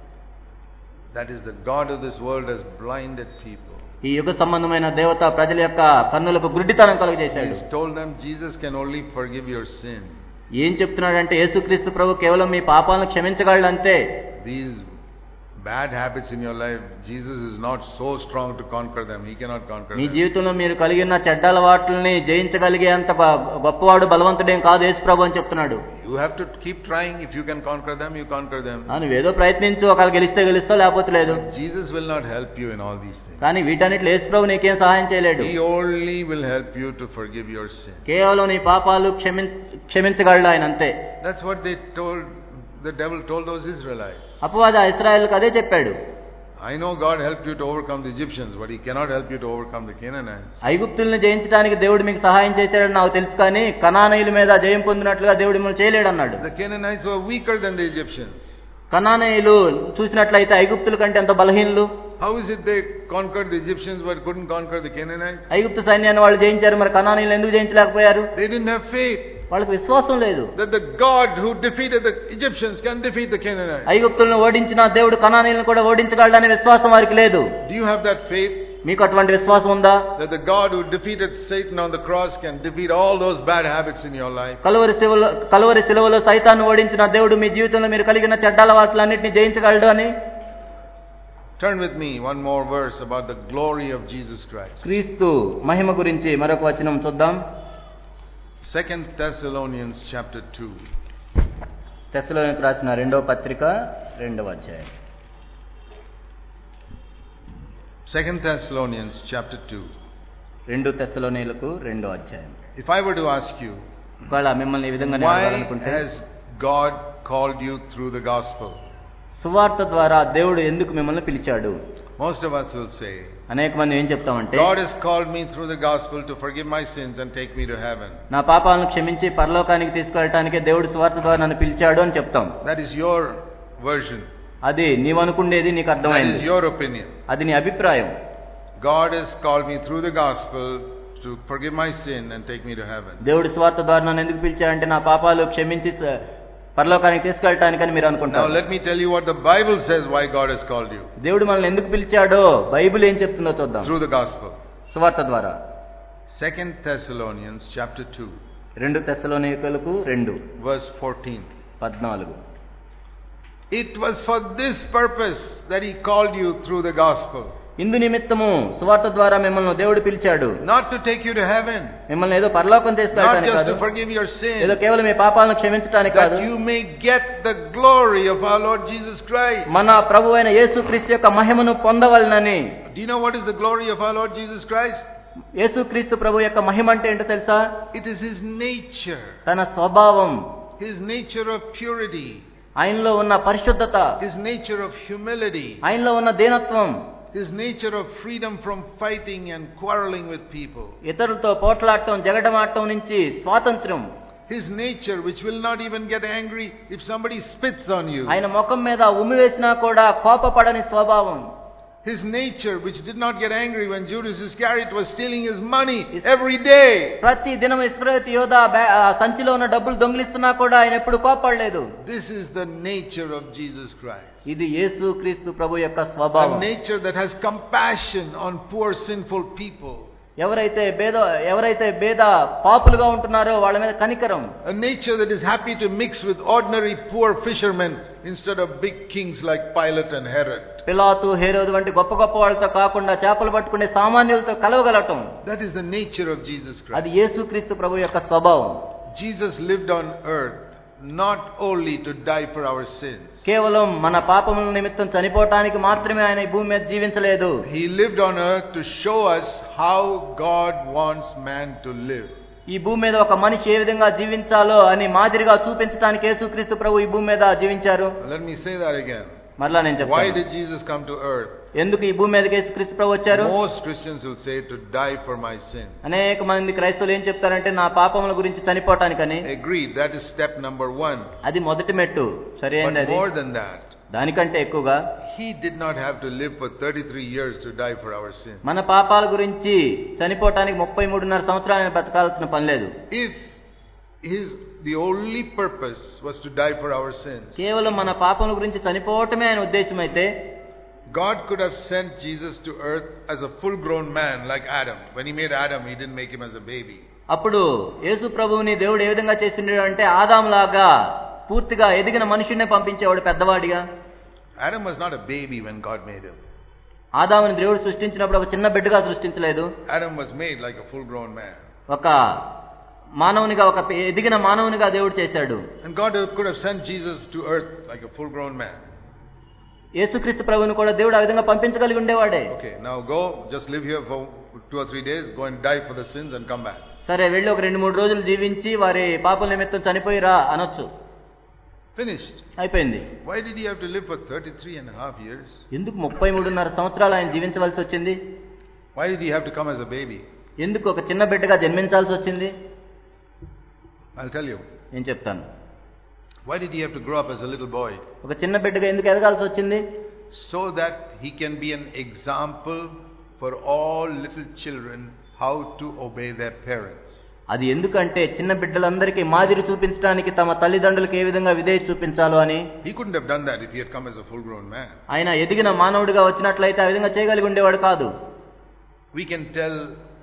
S1: That is the God of this world has blinded people.
S2: ఈ యుగ సంబంధమైన దేవత ప్రజల యొక్క కన్నులకు గుడ్డితనం కలుగజేశాడు
S1: He's told them Jesus can only forgive your sin.
S2: ఏం చెప్తున్నాడంటే యేసుక్రీస్తు ప్రభు కేవలం మీ పాపాలను క్షమించగలడు అంతే
S1: These bad habits in your life, Jesus is not so strong to conquer them. He cannot conquer
S2: me
S1: them.
S2: జీవితంలో మీరు కలిగి ఉన్న చెడ్డ అలవాట్లని జయించగలిగే అంత గొ- గొప్పవాడు బలవంతుడేం కాదు యేసు ప్రభు అని చెప్తున్నాడు
S1: You have to keep trying. If you can conquer them, you conquer them.
S2: ఆ, నువ్వేదో ప్రయత్నించు ఒకవేళ గెలిస్తే గెలుస్తావు లేకపోతే లేదు
S1: Jesus will not help you in all these things.
S2: కానీ వీటన్నిటిలో యేసు ప్రభు నీకేం సహాయం చేయలేడు
S1: He only will help you to forgive your sin.
S2: కేవలం నీ పాపాలు క్షమిం క్షమించగలడు ఆయన అంతే
S1: That's what they told, the devil told those Israelites.
S2: అపవాద ఇస్రాయల్కి అదే చెప్పాడు
S1: I know God helped you to overcome the Egyptians, but He cannot help you to overcome the Canaanites.
S2: ఐగుప్తుల్ని జయించడానికి దేవుడు మీకు సహాయం చేశాడని నాకు తెలుసు కానీ కనానీయుల మీద జయం పొందినట్లుగా దేవుడు మిమ్మల్ని చేయలేడు అన్నాడు
S1: The Canaanites were weaker than the Egyptians.
S2: కనానీయులు చూసినట్లయితే ఐగుప్తుల కంటే ఎంత బలహీనులు
S1: How is it they conquered the Egyptians but couldn't conquer the Canaanites?
S2: ఐగుప్తు సైన్యాన్ని వాళ్ళు జయించారు మరి కనానీయులు ఎందుకు జయించలేకపోయారు
S1: They didn't have faith
S2: వాళ్ళకి విశ్వాసం లేదు
S1: that the God who defeated the Egyptians can defeat the Canaanites.
S2: ఐగుప్తులను ఓడించిన దేవుడు కనానీయులను కూడా ఓడించగలడనే విశ్వాసం వారికి లేదు
S1: Do you have that faith?
S2: మీకు అటువంటి విశ్వాసం ఉందా
S1: that the God who defeated Satan on the cross can defeat all those bad habits in your life?
S2: Calvary శివలో Calvary శిలువలో సైతాన్ని ఓడించిన దేవుడు మీ జీవితంలో మీరు కలిగిన చెడ్డ అలవాట్లన్నింటినీ జయించగలడు అని
S1: Turn with me one more verse about the glory of Jesus Christ.
S2: క్రీస్తు మహిమ గురించి మరొక వచనం చూద్దాం
S1: Second Thessalonians chapter 2.
S2: తెస్సలోనికి రాసిన రెండవ పత్రిక రెండవ అధ్యాయం
S1: Second Thessalonians chapter 2.
S2: రెండు తెస్సలోనిలకు రెండో అధ్యాయం
S1: If I were to ask you,
S2: ఒకవేళ మిమ్మల్ని ఈ విధంగా నేను
S1: why
S2: అడగాలనుకుంటే
S1: has God called you through the gospel?
S2: సువార్త ద్వారా దేవుడు ఎందుకు మిమ్మల్ని పిలిచాడు
S1: Most of us will say,
S2: అనేక మంది ఏం చెప్తామంటే
S1: God has called me through the gospel to forgive my sins and take me to heaven.
S2: నా పాపాలను క్షమించి పరలోకానికి తీసుకెళ్ళటానికే దేవుడు సువార్త ద్వారా నన్ను పిలిచాడు అని చెప్తాం
S1: That is your version.
S2: అది నీవనుకుండేది నీకు
S1: That
S2: అర్థమైంది
S1: is your opinion.
S2: అది నీ అభిప్రాయం
S1: God has called me through the gospel to forgive my sin and take me to heaven.
S2: దేవుడు స్వార్థ ద్వారా నన్ను ఎందుకు పిలిచాడంటే నా పాపాలు క్షమించి స- పరలోకానికి తీసుకెళ్ళటానికని మీరు
S1: Now
S2: అనుకుంటారు
S1: let me tell you what the Bible says why God has called you.
S2: దేవుడు మనల్ని ఎందుకు పిలిచాడో బైబిల్ ఏం చెప్తుందో చూద్దాం
S1: Through the gospel.
S2: సువార్త ద్వారా
S1: Second Thessalonians chapter 2,
S2: రెండు తెస్సలోనికలకు రెండు
S1: verse 14.
S2: పద్నాలుగు
S1: It was for this purpose that he called you through the gospel.
S2: ఇందు నిమిత్తము సువార్త ద్వారా మిమ్మల్ని దేవుడు పిలిచాడు
S1: Not to take you to heaven,
S2: మిమ్మల్ని ఏదో పరలోకం
S1: not
S2: తీసుకెళ్ళటానికి
S1: just
S2: కాదు
S1: to forgive your
S2: ఏదో
S1: sin,
S2: కేవలం మీ పాపాలను క్షమించటానికి కాదు
S1: that you may get the glory of our Lord Jesus Christ.
S2: మన ప్రభు అయిన యేసుక్రీస్తు యొక్క మహిమను పొందవలనని
S1: Do you know what is the glory of our Lord Jesus Christ?
S2: యేసుక్రీస్తు ప్రభు యొక్క మహిమ అంటే ఏంటో తెలుసా
S1: It is his nature,
S2: తన స్వభావం
S1: his nature of purity,
S2: ఆయనలో ఉన్న పరిశుద్ధత
S1: his nature of humility,
S2: ఆయనలో ఉన్న దీనత్వం
S1: his nature of freedom from fighting and quarreling with people.
S2: ఇతరులతో పోట్లాడటం జగడమాడటం నుంచి స్వాతంత్ర్యం
S1: His nature, which will not even get angry if somebody spits on you.
S2: ఆయన ముఖం మీద ఉమ్మి వేసినా కూడా కోపపడని స్వభావం
S1: His nature, which did not get angry when Judas Iscariot was stealing his money every day.
S2: ప్రతి దినం ఇస్రాయేల్ యోధ సంచిలో ఉన్న డబ్బులు దొంగిలిస్తున్నా కూడా ఆయన ఎప్పుడు కోపడలేదు
S1: This is the nature of Jesus Christ.
S2: ఇది యేసు క్రీస్తు ప్రభు యొక్క
S1: A
S2: స్వభావం
S1: nature that has compassion on poor sinful people.
S2: ఎవరైతే భేద ఎవరైతే భేద పాపులుగా ఉంటున్నారో వాళ్ళ మీద కనికరం
S1: A nature that is happy to mix with ordinary poor fishermen instead of big kings like Pilate and Herod.
S2: పిలాతు హేరోదు వంటి గొప్ప గొప్ప వాళ్ళతో కాకుండా చేపలు పట్టుకునే సామాన్యులతో కలవగలటం
S1: That is the nature of Jesus Christ.
S2: అది యేసుక్రీస్తు ప్రభు యొక్క స్వభావం
S1: Jesus lived on earth not only to die for our sins.
S2: కేవలం మన పాపముల నిమిత్తం చనిపోవటానికి మాత్రమే ఆయన ఈ భూమి మీద జీవించలేదు
S1: He lived on earth to show us how God wants man to live.
S2: ఈ భూమి మీద ఒక మనిషి ఏ విధంగా జీవించాలో అని మాదిరిగా చూపించడానికి యేసుక్రీస్తు ప్రభు ఈ భూమి మీద జీవించారు
S1: Let me say that again.
S2: మరలా నేను
S1: Why
S2: చెప్తాను
S1: did Jesus come to earth?
S2: ఎందుకు ఈ భూమి మీదకి యేసుక్రీస్తు ప్రభు వచ్చారు
S1: Most Christians will say to die for my sin.
S2: అనేక మంది క్రైస్తవులు ఏం చెప్తారంటే నా పాపముల గురించి చనిపోవటానికని
S1: Agreed, that is step number one.
S2: అది మొదటి మెట్టు సరే
S1: But
S2: అండి అది
S1: more than that,
S2: దానికంటే ఎక్కువగా
S1: He did not have to live for 33 years to die for our sin.
S2: మన పాపాల గురించి చనిపోవటానికి ముప్పై మూడున్నర సంవత్సరాలు ఆయన బతకాల్సిన పని లేదు
S1: If His the only purpose was to die for our sins,
S2: కేవలం మన పాపముల గురించి చనిపోవటమే ఆయన ఉద్దేశం అయితే
S1: God could have sent Jesus to earth as a full grown man like Adam. When He made Adam, He didn't make him as a baby.
S2: అప్పుడు యేసు ప్రభువుని దేవుడు ఏ విధంగా చేసిండు అంటే ఆదాంలాగా పూర్తిగా ఎదిగిన మనుషుడినే పంపించేవాడు పెద్దవాడిగా
S1: Adam was not a baby when God made him.
S2: ఆదాముని దేవుడు సృష్టించినప్పుడు ఒక చిన్న బిడ్డగా సృష్టించలేదు
S1: Adam was made like a full grown man.
S2: ఒక మానవునిగా ఒక ఎదిగిన మానవునిగా దేవుడు చేశాడు
S1: And God could have sent Jesus to earth like a full grown man.
S2: యేసుక్రీస్తు ప్రభువుని కూడా దేవుడు ఆ విధంగా పంపించగలిగి ఉండేవాడే
S1: Okay, now go, just live here for two or three days, go and die for the sins and come back.
S2: సరే వెళ్ళి ఒక రెండు మూడు రోజులు జీవించి వారి పాపల నిమిత్తం చనిపోయిరా అనొచ్చు
S1: Finished.
S2: అయిపోయింది
S1: Why did he have to live for 33 and a half years?
S2: ఎందుకు ముప్పై మూడున్నర సంవత్సరాలు ఆయన జీవించవలసి వచ్చింది
S1: Why did he have to come as a baby?
S2: ఎందుకు ఒక చిన్న బిడ్డగా జన్మించాల్సి వచ్చింది
S1: I'll tell you.
S2: నేను చెప్తాను
S1: Why did he have to grow up as a little boy?
S2: ఒక చిన్న బిడ్డగా ఎందుకు ఎదగాల్సి వచ్చింది
S1: So that he can be an example for all little children how to obey their parents.
S2: అది ఎందుకంటే చిన్న బిడ్డలందరికీ మాదిరి చూపించడానికి తమ తల్లిదండ్రులకు ఏ విధంగా విధేయ చూపించాలో అని
S1: He couldn't have done that if he had come as a full grown man.
S2: ఆయన ఎదిగిన మానవుడిగా వచ్చినట్లయితే ఆ విధంగా చేయగలిగి ఉండేవాడు కాదు
S1: We can tell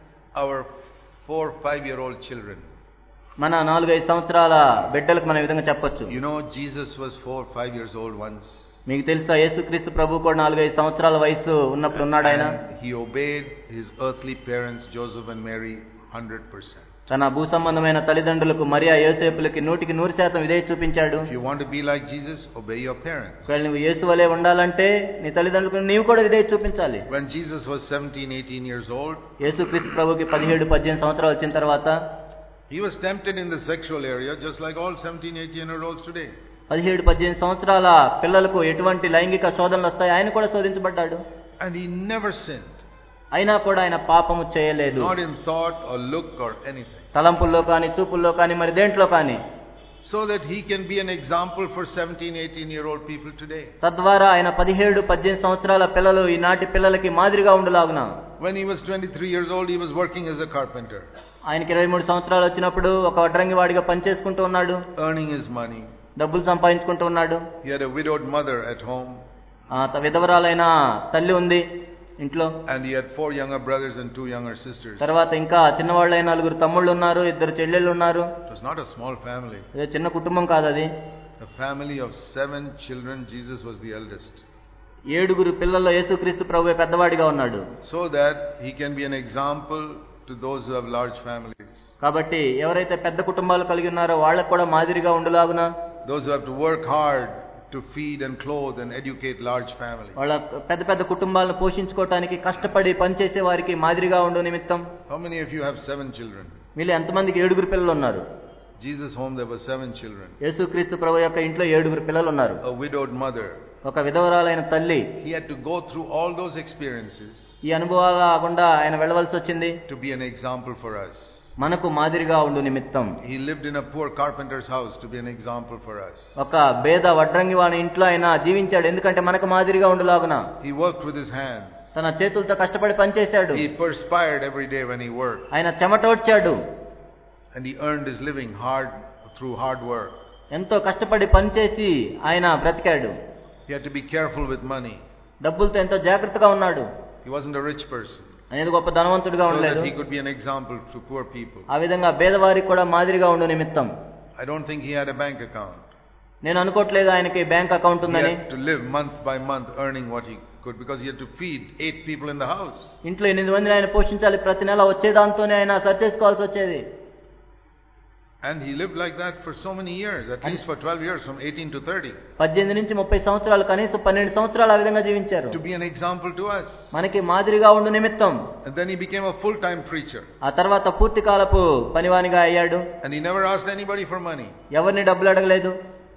S1: our four, five year old children.
S2: మన నాలుగైదు సంవత్సరాల బిడ్డలకు మనం ఈ విధంగా చెప్పొచ్చు
S1: You know, Jesus was four, five years old once.
S2: మీకు తెలుసా యేసుక్రీస్తు ప్రభు కూడా నాలుగైదు సంవత్సరాల వయసు ఉన్నప్పుడు ఉన్నాడు ఆయన
S1: And he obeyed his earthly parents, Joseph and Mary, 100%.
S2: తన భూ సంబంధమైన తల్లిదండ్రులకు మరియా యోసేపులకి నూటికి నూరు శాతం ఇదే చూపించాడు
S1: If you want to be like Jesus, obey your parents.
S2: ఒకవేళ నువ్వు యేసు వలె ఉండాలంటే నీ తల్లిదండ్రులకు నీవు కూడా ఇదే చూపించాలి
S1: When Jesus was 17, 18 years old,
S2: యేసుక్రీస్తు ప్రభుకి పదిహేడు పద్దెనిమిది సంవత్సరాలు వచ్చిన తర్వాత
S1: he was tempted in the sexual area just like all 17, 18 year olds today.
S2: పదిహేడు పద్దెనిమిది సంవత్సరాల పిల్లలకు ఎటువంటి లైంగిక శోధనలు వస్తాయి ఆయన కూడా శోధించబడ్డాడు
S1: And he never sinned,
S2: అయినా కూడా ఆయన పాపము చేయలేదు
S1: not in thought or look or anything.
S2: తలంపుల్లో కానీ చూపుల్లో కానీ మరి దేంట్లో కానీ
S1: So that he can be an example for 17, 18 year old people today.
S2: తద్వారా ఆయన పదిహేడు పద్దెనిమిది సంవత్సరాల పిల్లలు ఈనాటి పిల్లలకి మాదిరిగా ఉండులాగున
S1: When he was 23 years old, he was working as a carpenter,
S2: ఆయనకి ఇరవై మూడు సంవత్సరాలు వచ్చినప్పుడు ఒక వడ్రంగి వాడిగా పనిచేసుకుంటూ ఉన్నాడు
S1: earning his money.
S2: డబ్బులు సంపాదించుకుంటూ ఉన్నాడు
S1: He had a widowed mother at home,
S2: ఆ త- విధవరాలైన తల్లి ఉంది ఇంట్లో
S1: and he had four younger brothers and two younger sisters.
S2: తర్వాత ఇంకా చిన్నవాళ్ళైన నలుగురు తమ్ముళ్ళు ఉన్నారు ఇద్దరు చెల్లెళ్ళు ఉన్నారు
S1: It was not a small family.
S2: ఇదే చిన్న కుటుంబం కాదు అది
S1: A family of seven children, Jesus was the eldest.
S2: ఏడుగురు పిల్లల్లో యేసుక్రీస్తు ప్రభువే పెద్దవాడిగా ఉన్నాడు
S1: So that he can be an example to those who have large families.
S2: కాబట్టి ఎవరైతే పెద్ద కుటుంబాలు కలిగి ఉన్నారో వాళ్ళకు కూడా మాదిరిగా ఉండులాగున
S1: Those who have to work hard to feed and clothe and educate large families.
S2: వాళ్ళ పెద్ద పెద్ద కుటుంబాలను పోషించుకోవటానికి కష్టపడి పనిచేసే వారికి మాదిరిగా ఉండు నిమిత్తం
S1: How many of you have seven children?
S2: వీళ్ళు ఎంతమందికి ఏడుగురు పిల్లలు ఉన్నారు
S1: Jesus' home there were seven children.
S2: యేసుక్రీస్తు ప్రభు యొక్క ఇంట్లో ఏడుగురు పిల్లలు ఉన్నారు
S1: A widowed mother.
S2: ఒక విధవరాలైన తల్లి
S1: He had to go through all those experiences
S2: ఈ అనుభవాలు కాకుండా ఆయన వెళ్ళవలసి వచ్చింది
S1: to be an example for us.
S2: మనకు మాదిరిగా ఉండు నిమిత్తం
S1: He lived in a poor carpenter's house to be an example for us.
S2: ఒక భేద వడ్రంగి వాని ఇంట్లో ఆయన జీవించాడు ఎందుకంటే మనకు మాదిరిగా ఉండులాగున
S1: He worked with his hands.
S2: తన చేతులతో కష్టపడి పనిచేశాడు
S1: He perspired every day when he worked.
S2: ఆయన చెమటోడ్చాడు
S1: And he earned his living hard through hard work.
S2: ఎంతో కష్టపడి పనిచేసి ఆయన బ్రతికాడు
S1: He had to be careful with money.
S2: డబ్బులతో ఎంతో జాగ్రత్తగా ఉన్నాడు
S1: He wasn't a rich person.
S2: అనేది గొప్ప ధనవంతుడిగా
S1: So
S2: ఉండలేదు
S1: that he could be an example to poor people.
S2: ఆ విధంగా పేదవారికి కూడా మాదిరిగా ఉండు నిమిత్తం
S1: I don't think he had a bank account.
S2: నేను అనుకోవట్లేదు ఆయనకి బ్యాంక్ అకౌంట్
S1: He
S2: ఉందని
S1: had to live month by month earning what he could because he had to feed eight people in the house.
S2: ఇంట్లో ఎనిమిది మందిని ఆయన పోషించాలి ప్రతి నెల వచ్చే దాంతోనే ఆయన సర్చ్ చేసుకోవాల్సి వచ్చేది
S1: And he lived like that for so many years, at least for 12 years, from 18 to 30,
S2: పద్దెనిమిది నుంచి ముప్పై సంవత్సరాలు కనీసం పన్నెండు సంవత్సరాలు ఆ విధంగా జీవించారు
S1: to be an example to us.
S2: మనకి మాదిరిగా ఉండు నిమిత్తం
S1: And then he became a full-time preacher.
S2: ఆ తర్వాత పూర్తి కాలపు పనివానిగా అయ్యాడు
S1: And he never asked anybody for money.
S2: ఎవరిని డబ్బులు అడగలేదు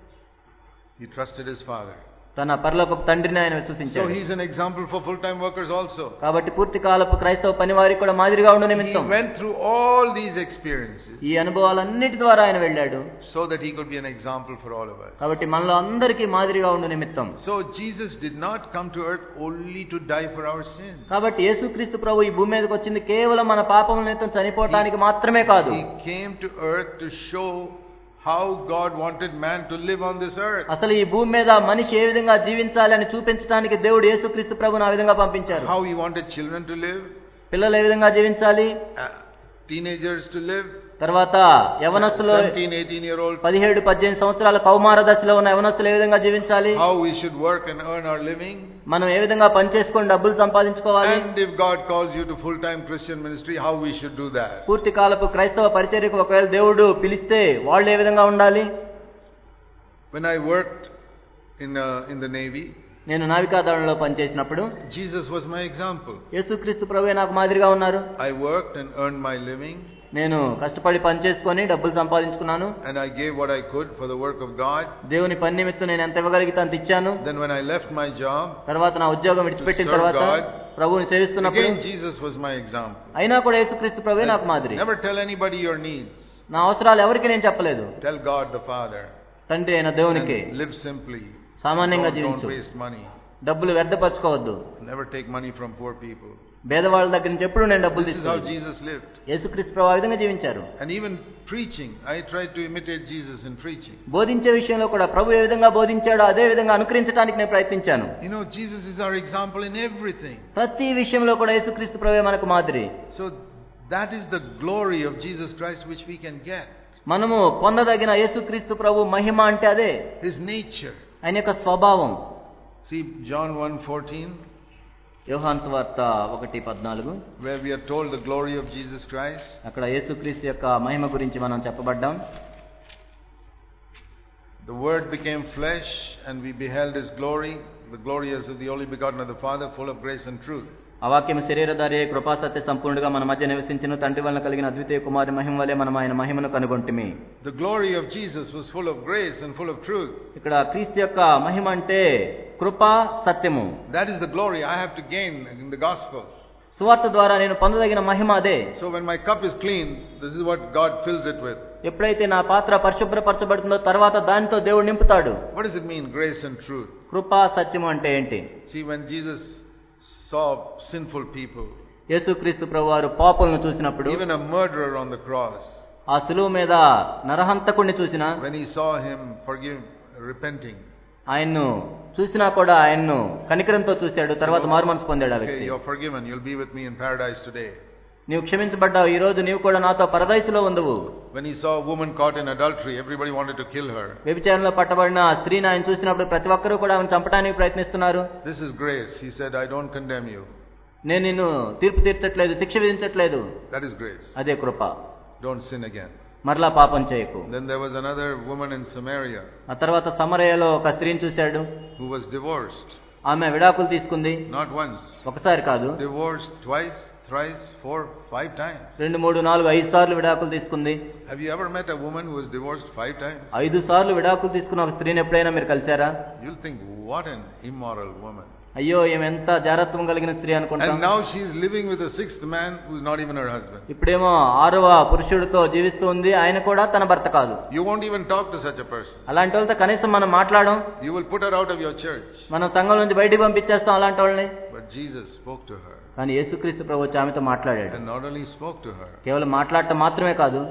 S1: He trusted his father.
S2: తన పరలోక తండ్రిని ఆయన
S1: So
S2: విశ్వసించాడు
S1: he's an example for full-time workers also.
S2: కాబట్టి పూర్తి కాలపు క్రైస్తవ పనివారికి కూడా మాదిరిగా ఉండు
S1: He
S2: నిమిత్తం
S1: went through all these experiences
S2: ఈ అనుభవాలన్నిటి ద్వారా ఆయన వెళ్ళాడు
S1: so that he could be an example for all of us.
S2: కాబట్టి మనలో అందరికీ మాదిరిగా ఉండు నిమిత్తం
S1: So Jesus did not come to earth only to die for our sins.
S2: కాబట్టి యేసుక్రీస్తు ప్రభు ఈ భూమి మీదకి వచ్చింది కేవలం మన పాపముల నిమిత్తం చనిపోవటానికి మాత్రమే కాదు
S1: He came to earth to show how God wanted man to live on this earth.
S2: అసలు ఈ భూమి మీద మనిషి ఏ విధంగా జీవించాలి అని చూపించడానికి దేవుడు యేసుక్రీస్తు ప్రభుని ఆ విధంగా పంపించారు
S1: How he wanted children to live,
S2: పిల్లలు ఏ విధంగా జీవించాలి
S1: uh, teenagers to live,
S2: తర్వాత యవనస్తులు
S1: 17, 18 year old,
S2: పదిహేడు పద్దెనిమిది సంవత్సరాల కౌమార దశలో ఉన్న యవనస్తులు ఏ విధంగా జీవించాలి
S1: how we should work and earn our living.
S2: మనం ఏ విధంగా పనిచేసుకొని డబ్బులు సంపాదించుకోవాలి
S1: And if God calls you to full-time Christian ministry, how we should do that.
S2: పూర్తి కాలపు క్రైస్తవ పరిచర్యకు ఒకవేళ దేవుడు పిలిస్తే వాళ్ళు ఏ విధంగా ఉండాలి
S1: When I worked in, uh, in the Navy,
S2: నేను నావికాదళంలో పనిచేసినప్పుడు
S1: Jesus was my example.
S2: యేసుక్రీస్తు ప్రభువే నాకు మాదిరిగా ఉన్నారు
S1: I worked and earned my living,
S2: నేను కష్టపడి పనిచేసుకొని డబ్బులు సంపాదించుకున్నాను
S1: and I gave what I could for the work of God.
S2: దేవుని పని నిమిత్తం నేను ఎంత ఇవ్వగలిగితే అంత ఇచ్చాను
S1: Then when I left my job,
S2: తర్వాత నా ఉద్యోగం విడిచిపెట్టిన
S1: serve
S2: తర్వాత
S1: God.
S2: ప్రభువుని సేవిస్తున్నప్పుడు
S1: again Jesus was my example.
S2: అయినా కూడా యేసుక్రీస్తు ప్రభువే నాకు మాదిరి
S1: Never tell anybody your needs.
S2: నా అవసరాలు ఎవరికి నేను చెప్పలేదు
S1: Tell God the Father.
S2: తండ్రి అయిన దేవునికి
S1: And live simply.
S2: సామాన్యంగా
S1: Don't, don't
S2: జీవించు
S1: waste money.
S2: డబ్బులు వ్యర్థపరచుకోవద్దు
S1: Never take money from poor people.
S2: పేదవాళ్ళ దగ్గర నుంచి ఎప్పుడు నేను డబ్బులు
S1: This is how
S2: తీసుకోలేదు
S1: Jesus lived.
S2: యేసుక్రీస్తు ప్రభు ఆ విధంగా జీవించారు
S1: And even preaching, I tried to imitate Jesus in preaching.
S2: బోధించే విషయంలో కూడా ప్రభు ఏ విధంగా బోధించాడో అదే విధంగా అనుకరించడానికి నేను ప్రయత్నించాను
S1: You know, Jesus is our example in everything.
S2: ప్రతి విషయంలో కూడా యేసుక్రీస్తు ప్రభువే మనకు మాదిరి
S1: So that is the glory of Jesus Christ which we can get.
S2: మనము పొందదగిన యేసుక్రీస్తు ప్రభు మహిమ అంటే అదే
S1: His nature.
S2: ఆయన యొక్క స్వభావం
S1: See John 1:14
S2: యోహాన్ సువార్త ఒకటి పద్నాలుగు
S1: where we are told the glory of Jesus Christ.
S2: అక్కడ యేసుక్రీస్తు యొక్క మహిమ గురించి మనం చెప్పబడ్డాం
S1: The word became flesh and we beheld his glory, the glory as of the only begotten of the Father, full of grace and truth.
S2: ఆ వాక్యం శరీరధారి అయి కృపాసత్య సంపూర్ణుడుగా మన మధ్య నివసించిన తండ్రి వలన కలిగిన అద్వితీయ కుమారి మహిమ వలె మనం ఆయన మహిమను కనుగొంటిమి
S1: The glory of Jesus was full of grace and full of truth.
S2: ఇక్కడ క్రీస్తు యొక్క మహిమ అంటే కృప సత్యము
S1: That is the glory I have to gain in the gospel.
S2: సువార్త ద్వారా నేను పొందదగిన మహిమ అదే
S1: So when my cup is clean, this is what God fills it with.
S2: ఎప్పుడైతే నా పాత్ర పరిశుభ్రపరచబడుతుందో తర్వాత దానితో దేవుడు నింపుతాడు
S1: What does it mean, grace and truth?
S2: కృప సత్యము అంటే ఏంటి
S1: See, when Jesus saw sinful people,
S2: యేసుక్రీస్తు ప్రభు వారు పాపులను చూసినప్పుడు
S1: even a murderer on the cross,
S2: ఆ సులువు మీద నరహంతకుణ్ణి చూసిన
S1: when he saw him forgive, repenting,
S2: ఆయన్ను చూసినా కూడా ఆయన్ను కనికరంతో చూశాడు తర్వాత మారుమనసు పొందాడు ఆ
S1: okay,
S2: వ్యక్తి
S1: you're forgiven, you'll be with me in paradise today.
S2: నీవు క్షమించబడ్డావు ఈ రోజు నీవు కూడా నాతో పరదయసులో ఉందువు
S1: When he saw a woman caught in adultery, everybody wanted to kill her.
S2: వ్యభిచారంలో పట్టబడిన ఆ స్త్రీని ఆయన చూసినప్పుడు ప్రతి ఒక్కరూ కూడా ఆమెను చంపడానికి ప్రయత్నిస్తున్నారు
S1: This is grace. He said, I don't condemn you.
S2: నేను నిన్ను తీర్పు తీర్చట్లేదు శిక్ష విధించట్లేదు
S1: That is grace.
S2: అదే కృప
S1: Don't sin again.
S2: మరలా పాపం చేయకు
S1: Then there was another woman in Samaria
S2: ఆ తర్వాత సమరయలో ఒక స్త్రీని చూశాడు
S1: who was divorced.
S2: ఆమె విడాకులు తీసుకుంది
S1: Not once.
S2: ఒకసారి కాదు
S1: Divorced twice, thrice, four, five times.
S2: రెండు మూడు నాలుగు ఐదు సార్లు విడాకులు తీసుకుంది
S1: Have you ever met a woman who was divorced five times?
S2: ఐదు సార్లు విడాకులు తీసుకున్న ఒక స్త్రీని ఎప్పుడైనా మీరు కలిశారా
S1: You'll think, what an immoral woman.
S2: అయ్యో ఈమె ఎంత జారత్వం కలిగిన స్త్రీ అనుకుంటాం
S1: And now she's living with a sixth man who's not even her husband.
S2: ఇప్పుడేమో ఆరవ పురుషుడితో జీవిస్తూ ఉంది ఆయన కూడా తన భర్త కాదు
S1: You won't even talk to such a person.
S2: అలాంటి వాళ్ళతో కనీసం మనం మాట్లాడడం
S1: You will put her out of your church.
S2: మనం సంఘం నుంచి బయటికి పంపించేస్తాం అలాంటి వాళ్ళని
S1: But Jesus spoke to her.
S2: కానీ యేసుక్రీస్తు ప్రభు వచ్చి ఆమెతో మాట్లాడాడు
S1: And not only spoke to her,
S2: కేవలం మాట్లాడటం మాత్రమే కాదు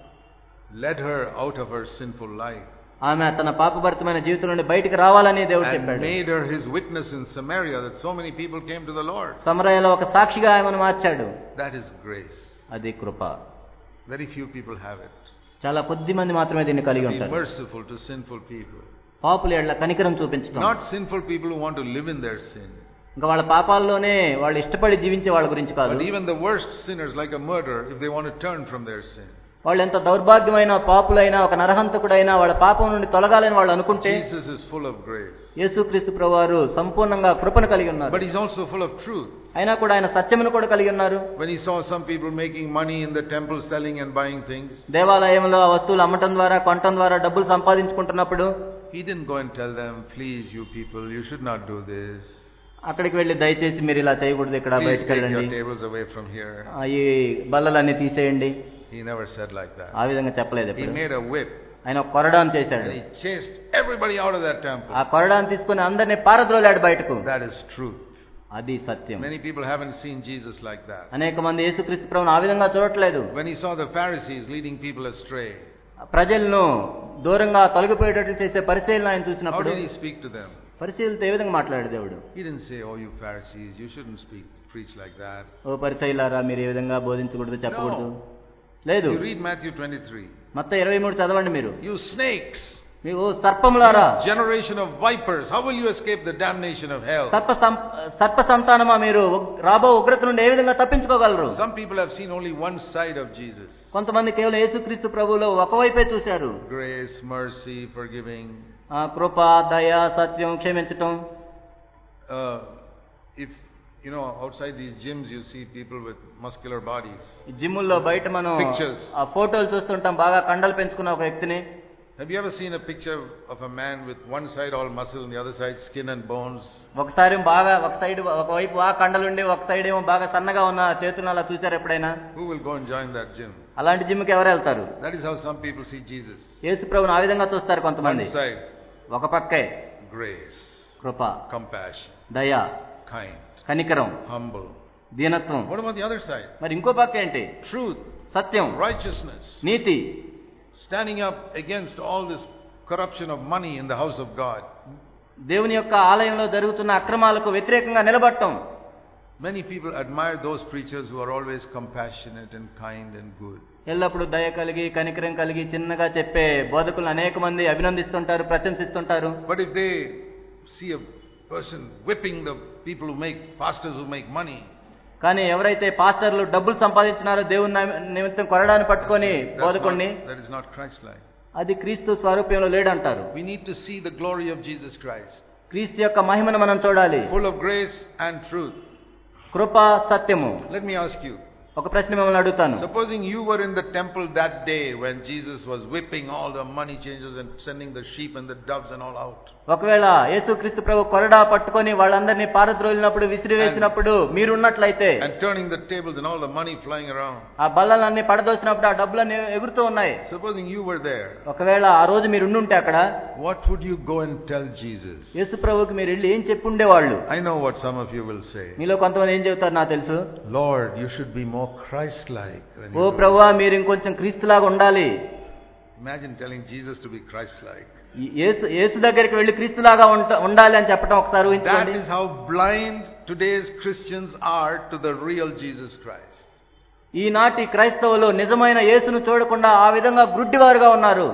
S1: led her out of her sinful life.
S2: ఆమె తన పాపభరితమైన జీవితం నుండి బయటికి రావాలని దేవుడు
S1: And
S2: చెప్పాడు
S1: made her his witness in Samaria that so many people came to the Lord.
S2: సమరయలో ఒక సాక్షిగా ఆమెను మార్చాడు
S1: That is grace.
S2: అది కృప
S1: Very few people have it.
S2: చాలా కొద్ది మంది మాత్రమే దీన్ని కలిగి
S1: Be
S2: ఉంటారు
S1: merciful to sinful people.
S2: పాపులు ఎడ్ల కనికరం చూపించడం
S1: Not sinful people who want to live in their sin.
S2: ఇంకా వాళ్ళ పాపాల్లోనే వాళ్ళు ఇష్టపడి జీవించే వాళ్ళ గురించి కాదు
S1: But even the worst sinners, like a murderer, if they want to turn from their sin,
S2: వాళ్ళు ఎంత దౌర్భాగ్యమైన పాపులైనా ఒక నరహంతకుడైనా వాళ్ళ పాపం నుండి తొలగాలని వాళ్ళు అనుకుంటే
S1: Jesus is full of grace.
S2: యేసుక్రీస్తు ప్రభువారు సంపూర్ణంగా కృపను కలిగి ఉన్నారు
S1: But he's also full of truth.
S2: అయినా కూడా ఆయన సత్యమును కూడా కలిగి ఉన్నారు
S1: When he saw some people making money in the temple, selling and buying things,
S2: దేవాలయంలో ఆ వస్తువులు అమ్మటం ద్వారా కొనటం ద్వారా డబ్బులు సంపాదించుకుంటున్నప్పుడు
S1: he didn't go and tell them, please, you people, you should not do this.
S2: అక్కడికి వెళ్ళి దయచేసి మీరు ఇలా చేయకూడదు ఇక్కడ
S1: Please
S2: బయటకు
S1: take your
S2: వెళ్ళండి
S1: tables away from here.
S2: ఆ, ఈ బల్లలన్నీ తీసేయండి
S1: He never said like that.
S2: ఆ విధంగా చెప్పలేదు
S1: He
S2: ఎప్పుడు
S1: made a whip
S2: ఆయన ఒక కొరడాను చేశాడు
S1: and he chased everybody out of that temple.
S2: ఆ కొరడాను తీసుకుని అందరినీ పారద్రోలాడు బయటకు
S1: That is truth.
S2: అది సత్యం
S1: Many people haven't seen Jesus like that.
S2: అనేక మంది యేసుక్రీస్తు ప్రభువును ఆ విధంగా చూడట్లేదు
S1: When he saw the Pharisees leading people astray,
S2: ప్రజలను దూరంగా తొలగిపోయేటట్లు చేసే పరిశీలన ఆయన
S1: how
S2: చూసినప్పుడు
S1: did he speak to them?
S2: పరిశీలనతో ఏ విధంగా మాట్లాడాడు దేవుడు
S1: He didn't say, Oh, you Pharisees, you shouldn't speak, preach like that.
S2: ఓ పరిశైలారా మీరు ఏ విధంగా బోధించకూడదు చెప్పకూడదు లేదు
S1: You read Matthew 23.
S2: మొత్తం ఇరవై మూడు చదవండి మీరు
S1: You snakes,
S2: మీకు సర్పములారా
S1: generation of vipers, how will you escape the damnation of hell?
S2: సర్ప సం- సర్ప సంతానమా మీరు ఉగ్- రాబో ఉగ్రత నుండి ఏ విధంగా తప్పించుకోగలరు
S1: Some people have seen only one side of Jesus
S2: కొంతమంది కేవలం యేసుక్రీస్తు ప్రభువులో ఒకవైపే చూశారు
S1: grace, mercy, forgiving.
S2: ఆ, కృప దయ సత్యం క్షమించటం
S1: Uh, if, you know, outside these gyms, you see people with muscular bodies.
S2: ఈ జిమ్ముల్లో బయట మనం
S1: Pictures.
S2: ఆ ఫోటోలు చూస్తుంటాం బాగా కండలు పెంచుకున్న ఒక వ్యక్తిని
S1: Have you ever seen a picture of a man with one side all muscle and the other side skin and bones?
S2: ఒకసారి బాగా ఒక సైడ్ ఒకవైపు బాగా కండలుండి ఒక సైడ్ ఏమో బాగా సన్నగా ఉన్న చేతులను అలా చూశారు ఎప్పుడైనా
S1: Who will go and join that gym?
S2: అలాంటి జిమ్కి ఎవరు వెళ్తారు
S1: That is how some people see Jesus.
S2: యేసు ప్రభుని ఆ విధంగా చూస్తారు
S1: One
S2: కొంతమంది
S1: side,
S2: ఒక పక్కే
S1: grace.
S2: కృప
S1: compassion,
S2: దయ
S1: kind,
S2: కనికరం
S1: humble.
S2: దీనత్వం
S1: What about the other side?
S2: మరి ఇంకో పక్క ఏంటి
S1: Truth,
S2: సత్యం
S1: righteousness,
S2: నీతి
S1: standing up against all this corruption of money in the house of God.
S2: దేవుని యొక్క ఆలయంలో జరుగుతున్న అక్రమాలకు వ్యతిరేకంగా నిలబడటం
S1: Many people admire those preachers who are always compassionate and kind and good.
S2: ఎల్లప్పుడూ దయ కలిగి కనికరం కలిగి చిన్నగా చెప్పే బోధకులను అనేక మంది అభినందిస్తుంటారు ప్రశంసిస్తుంటారు
S1: But if they see a person whipping the people who make, pastors who make money,
S2: కానీ ఎవరైతే పాస్టర్లు డబ్బులు సంపాదించినారో దేవుని నామ- నిమిత్తం కొరడాన్ని పట్టుకొని
S1: that's
S2: బోధకుడిని
S1: not, that is not Christ-like.
S2: అది క్రీస్తు స్వరూపంలో లేడంటారు
S1: We need to see the glory of Jesus Christ,
S2: క్రీస్తు యొక్క మహిమను మనం చూడాలి
S1: full of grace and truth.
S2: కృప సత్యము
S1: Let me ask you,
S2: ఒక ప్రశ్న మిమ్మల్ని అడుగుతాను
S1: supposing you were in the temple that day when Jesus was whipping all the money changers and sending the sheep and the doves and all out.
S2: ఒకవేళ యేసుక్రీస్తు ప్రభు కొరడా పట్టుకొని వాళ్ళందరినీ పారద్రోలినప్పుడు విసిరివేసినప్పుడు మీరున్నట్లయితే
S1: and turning the tables and all the money flying around.
S2: ఆ బల్లలన్నీ పడదోసినప్పుడు ఆ డబ్బులన్నీ ఎగురుతూ ఉన్నాయి
S1: Supposing you were there,
S2: ఒకవేళ ఆ రోజు మీరు ఉండుంటే అక్కడ
S1: what would you go and tell Jesus?
S2: యేసు ప్రభుకి మీరు వెళ్ళి ఏం చెప్పి ఉండేవాళ్ళు
S1: I know what some of you will say.
S2: మీలో కొంతమంది ఏం చెబుతారు నాకు తెలుసు
S1: Lord, you should be more Christ-like. when
S2: oh
S1: you do
S2: ప్రభువా మీరు ఇంకొంచెం క్రీస్తులాగా ఉండాలి
S1: this." Imagine telling Jesus to be Christ-like.
S2: ఈ యేసు యేసు దగ్గరికి వెళ్ళి క్రీస్తులాగా ఉంట- ఉండాలి అని చెప్పడం ఒకసారి
S1: That
S2: ఊహించుకోండి
S1: is how blind today's Christians are to the real Jesus Christ.
S2: ఈనాటి క్రైస్తవులు నిజమైన యేసును చూడకుండా ఆ విధంగా గుడ్డివారుగా ఉన్నారు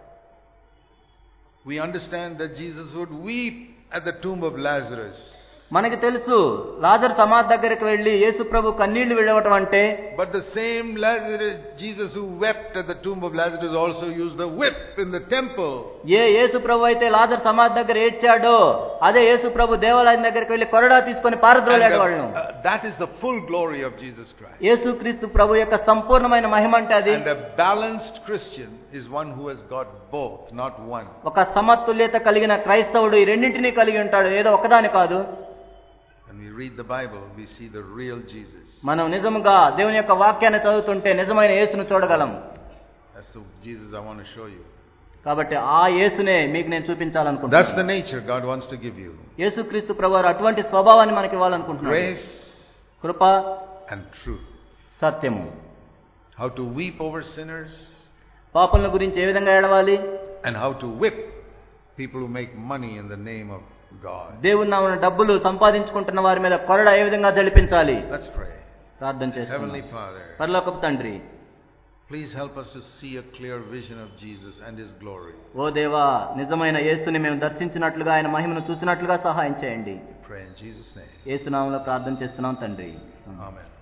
S1: We understand that Jesus would weep at the tomb of Lazarus.
S2: మనకి తెలుసు లాజర్ సమాధి దగ్గరికి వెళ్ళి యేసు ప్రభు కన్నీళ్లు విడవటం అంటే
S1: But the same Lazarus, Jesus who wept at the tomb of Lazarus also used the whip in the temple.
S2: ఏ యేసు ప్రభు అయితే లాజర్ సమాధి దగ్గర ఏడ్చాడో అదే యేసు ప్రభు దేవాలయం దగ్గరికి వెళ్ళి కొరడా తీసుకొని
S1: And
S2: పారద్రోలాడు
S1: the-
S2: వాళ్ళను
S1: uh, that is the full glory of Jesus Christ.
S2: యేసు క్రీస్తు ప్రభు యొక్క సంపూర్ణమైన మహిమ అంటే అది
S1: And a balanced Christian is one who has got both, not one.
S2: ఒక సమతుల్యత కలిగిన క్రైస్తవుడు ఈ రెండింటినీ కలిగి ఉంటాడు ఏదో ఒకదాని కాదు
S1: When we read the Bible, we see the real Jesus.
S2: మనం నిజముగా దేవుని యొక్క వాక్యాన్ని చదువుతుంటే నిజమైన యేసును చూడగలం
S1: That's the Jesus I want to show you.
S2: కాబట్టి ఆ యేసునే మీకు నేను
S1: That's the
S2: చూపించాలనుకుంటున్నాను
S1: nature God wants to give you.
S2: యేసుక్రీస్తు ప్రభు అటువంటి స్వభావాన్ని మనకి ఇవ్వాలనుకుంటున్నాడు
S1: Grace
S2: కృప
S1: and truth.
S2: సత్యము
S1: How to weep over sinners
S2: పాపల గురించి ఏ విధంగా ఏడవాలి
S1: and how to whip people who make money in the name of God.
S2: దేవుని నామన డబ్బులు సంపాదించుకుంటున్న వారి మీద కొరడ ఏ విధంగా జడిపించాలి
S1: Let's pray.
S2: ప్రార్థన
S1: Heavenly
S2: చేసుకుందాం
S1: Father,
S2: పరలోకపు తండ్రి
S1: please help us to see a clear vision of Jesus and His glory.
S2: ఓ దేవా నిజమైన యేసుని మేము దర్శించినట్లుగా ఆయన మహిమను చూసినట్లుగా సహాయం చేయండి
S1: Pray in Jesus' name.
S2: యేసునామంలో ప్రార్థన చేస్తున్నాం తండ్రి
S1: Amen.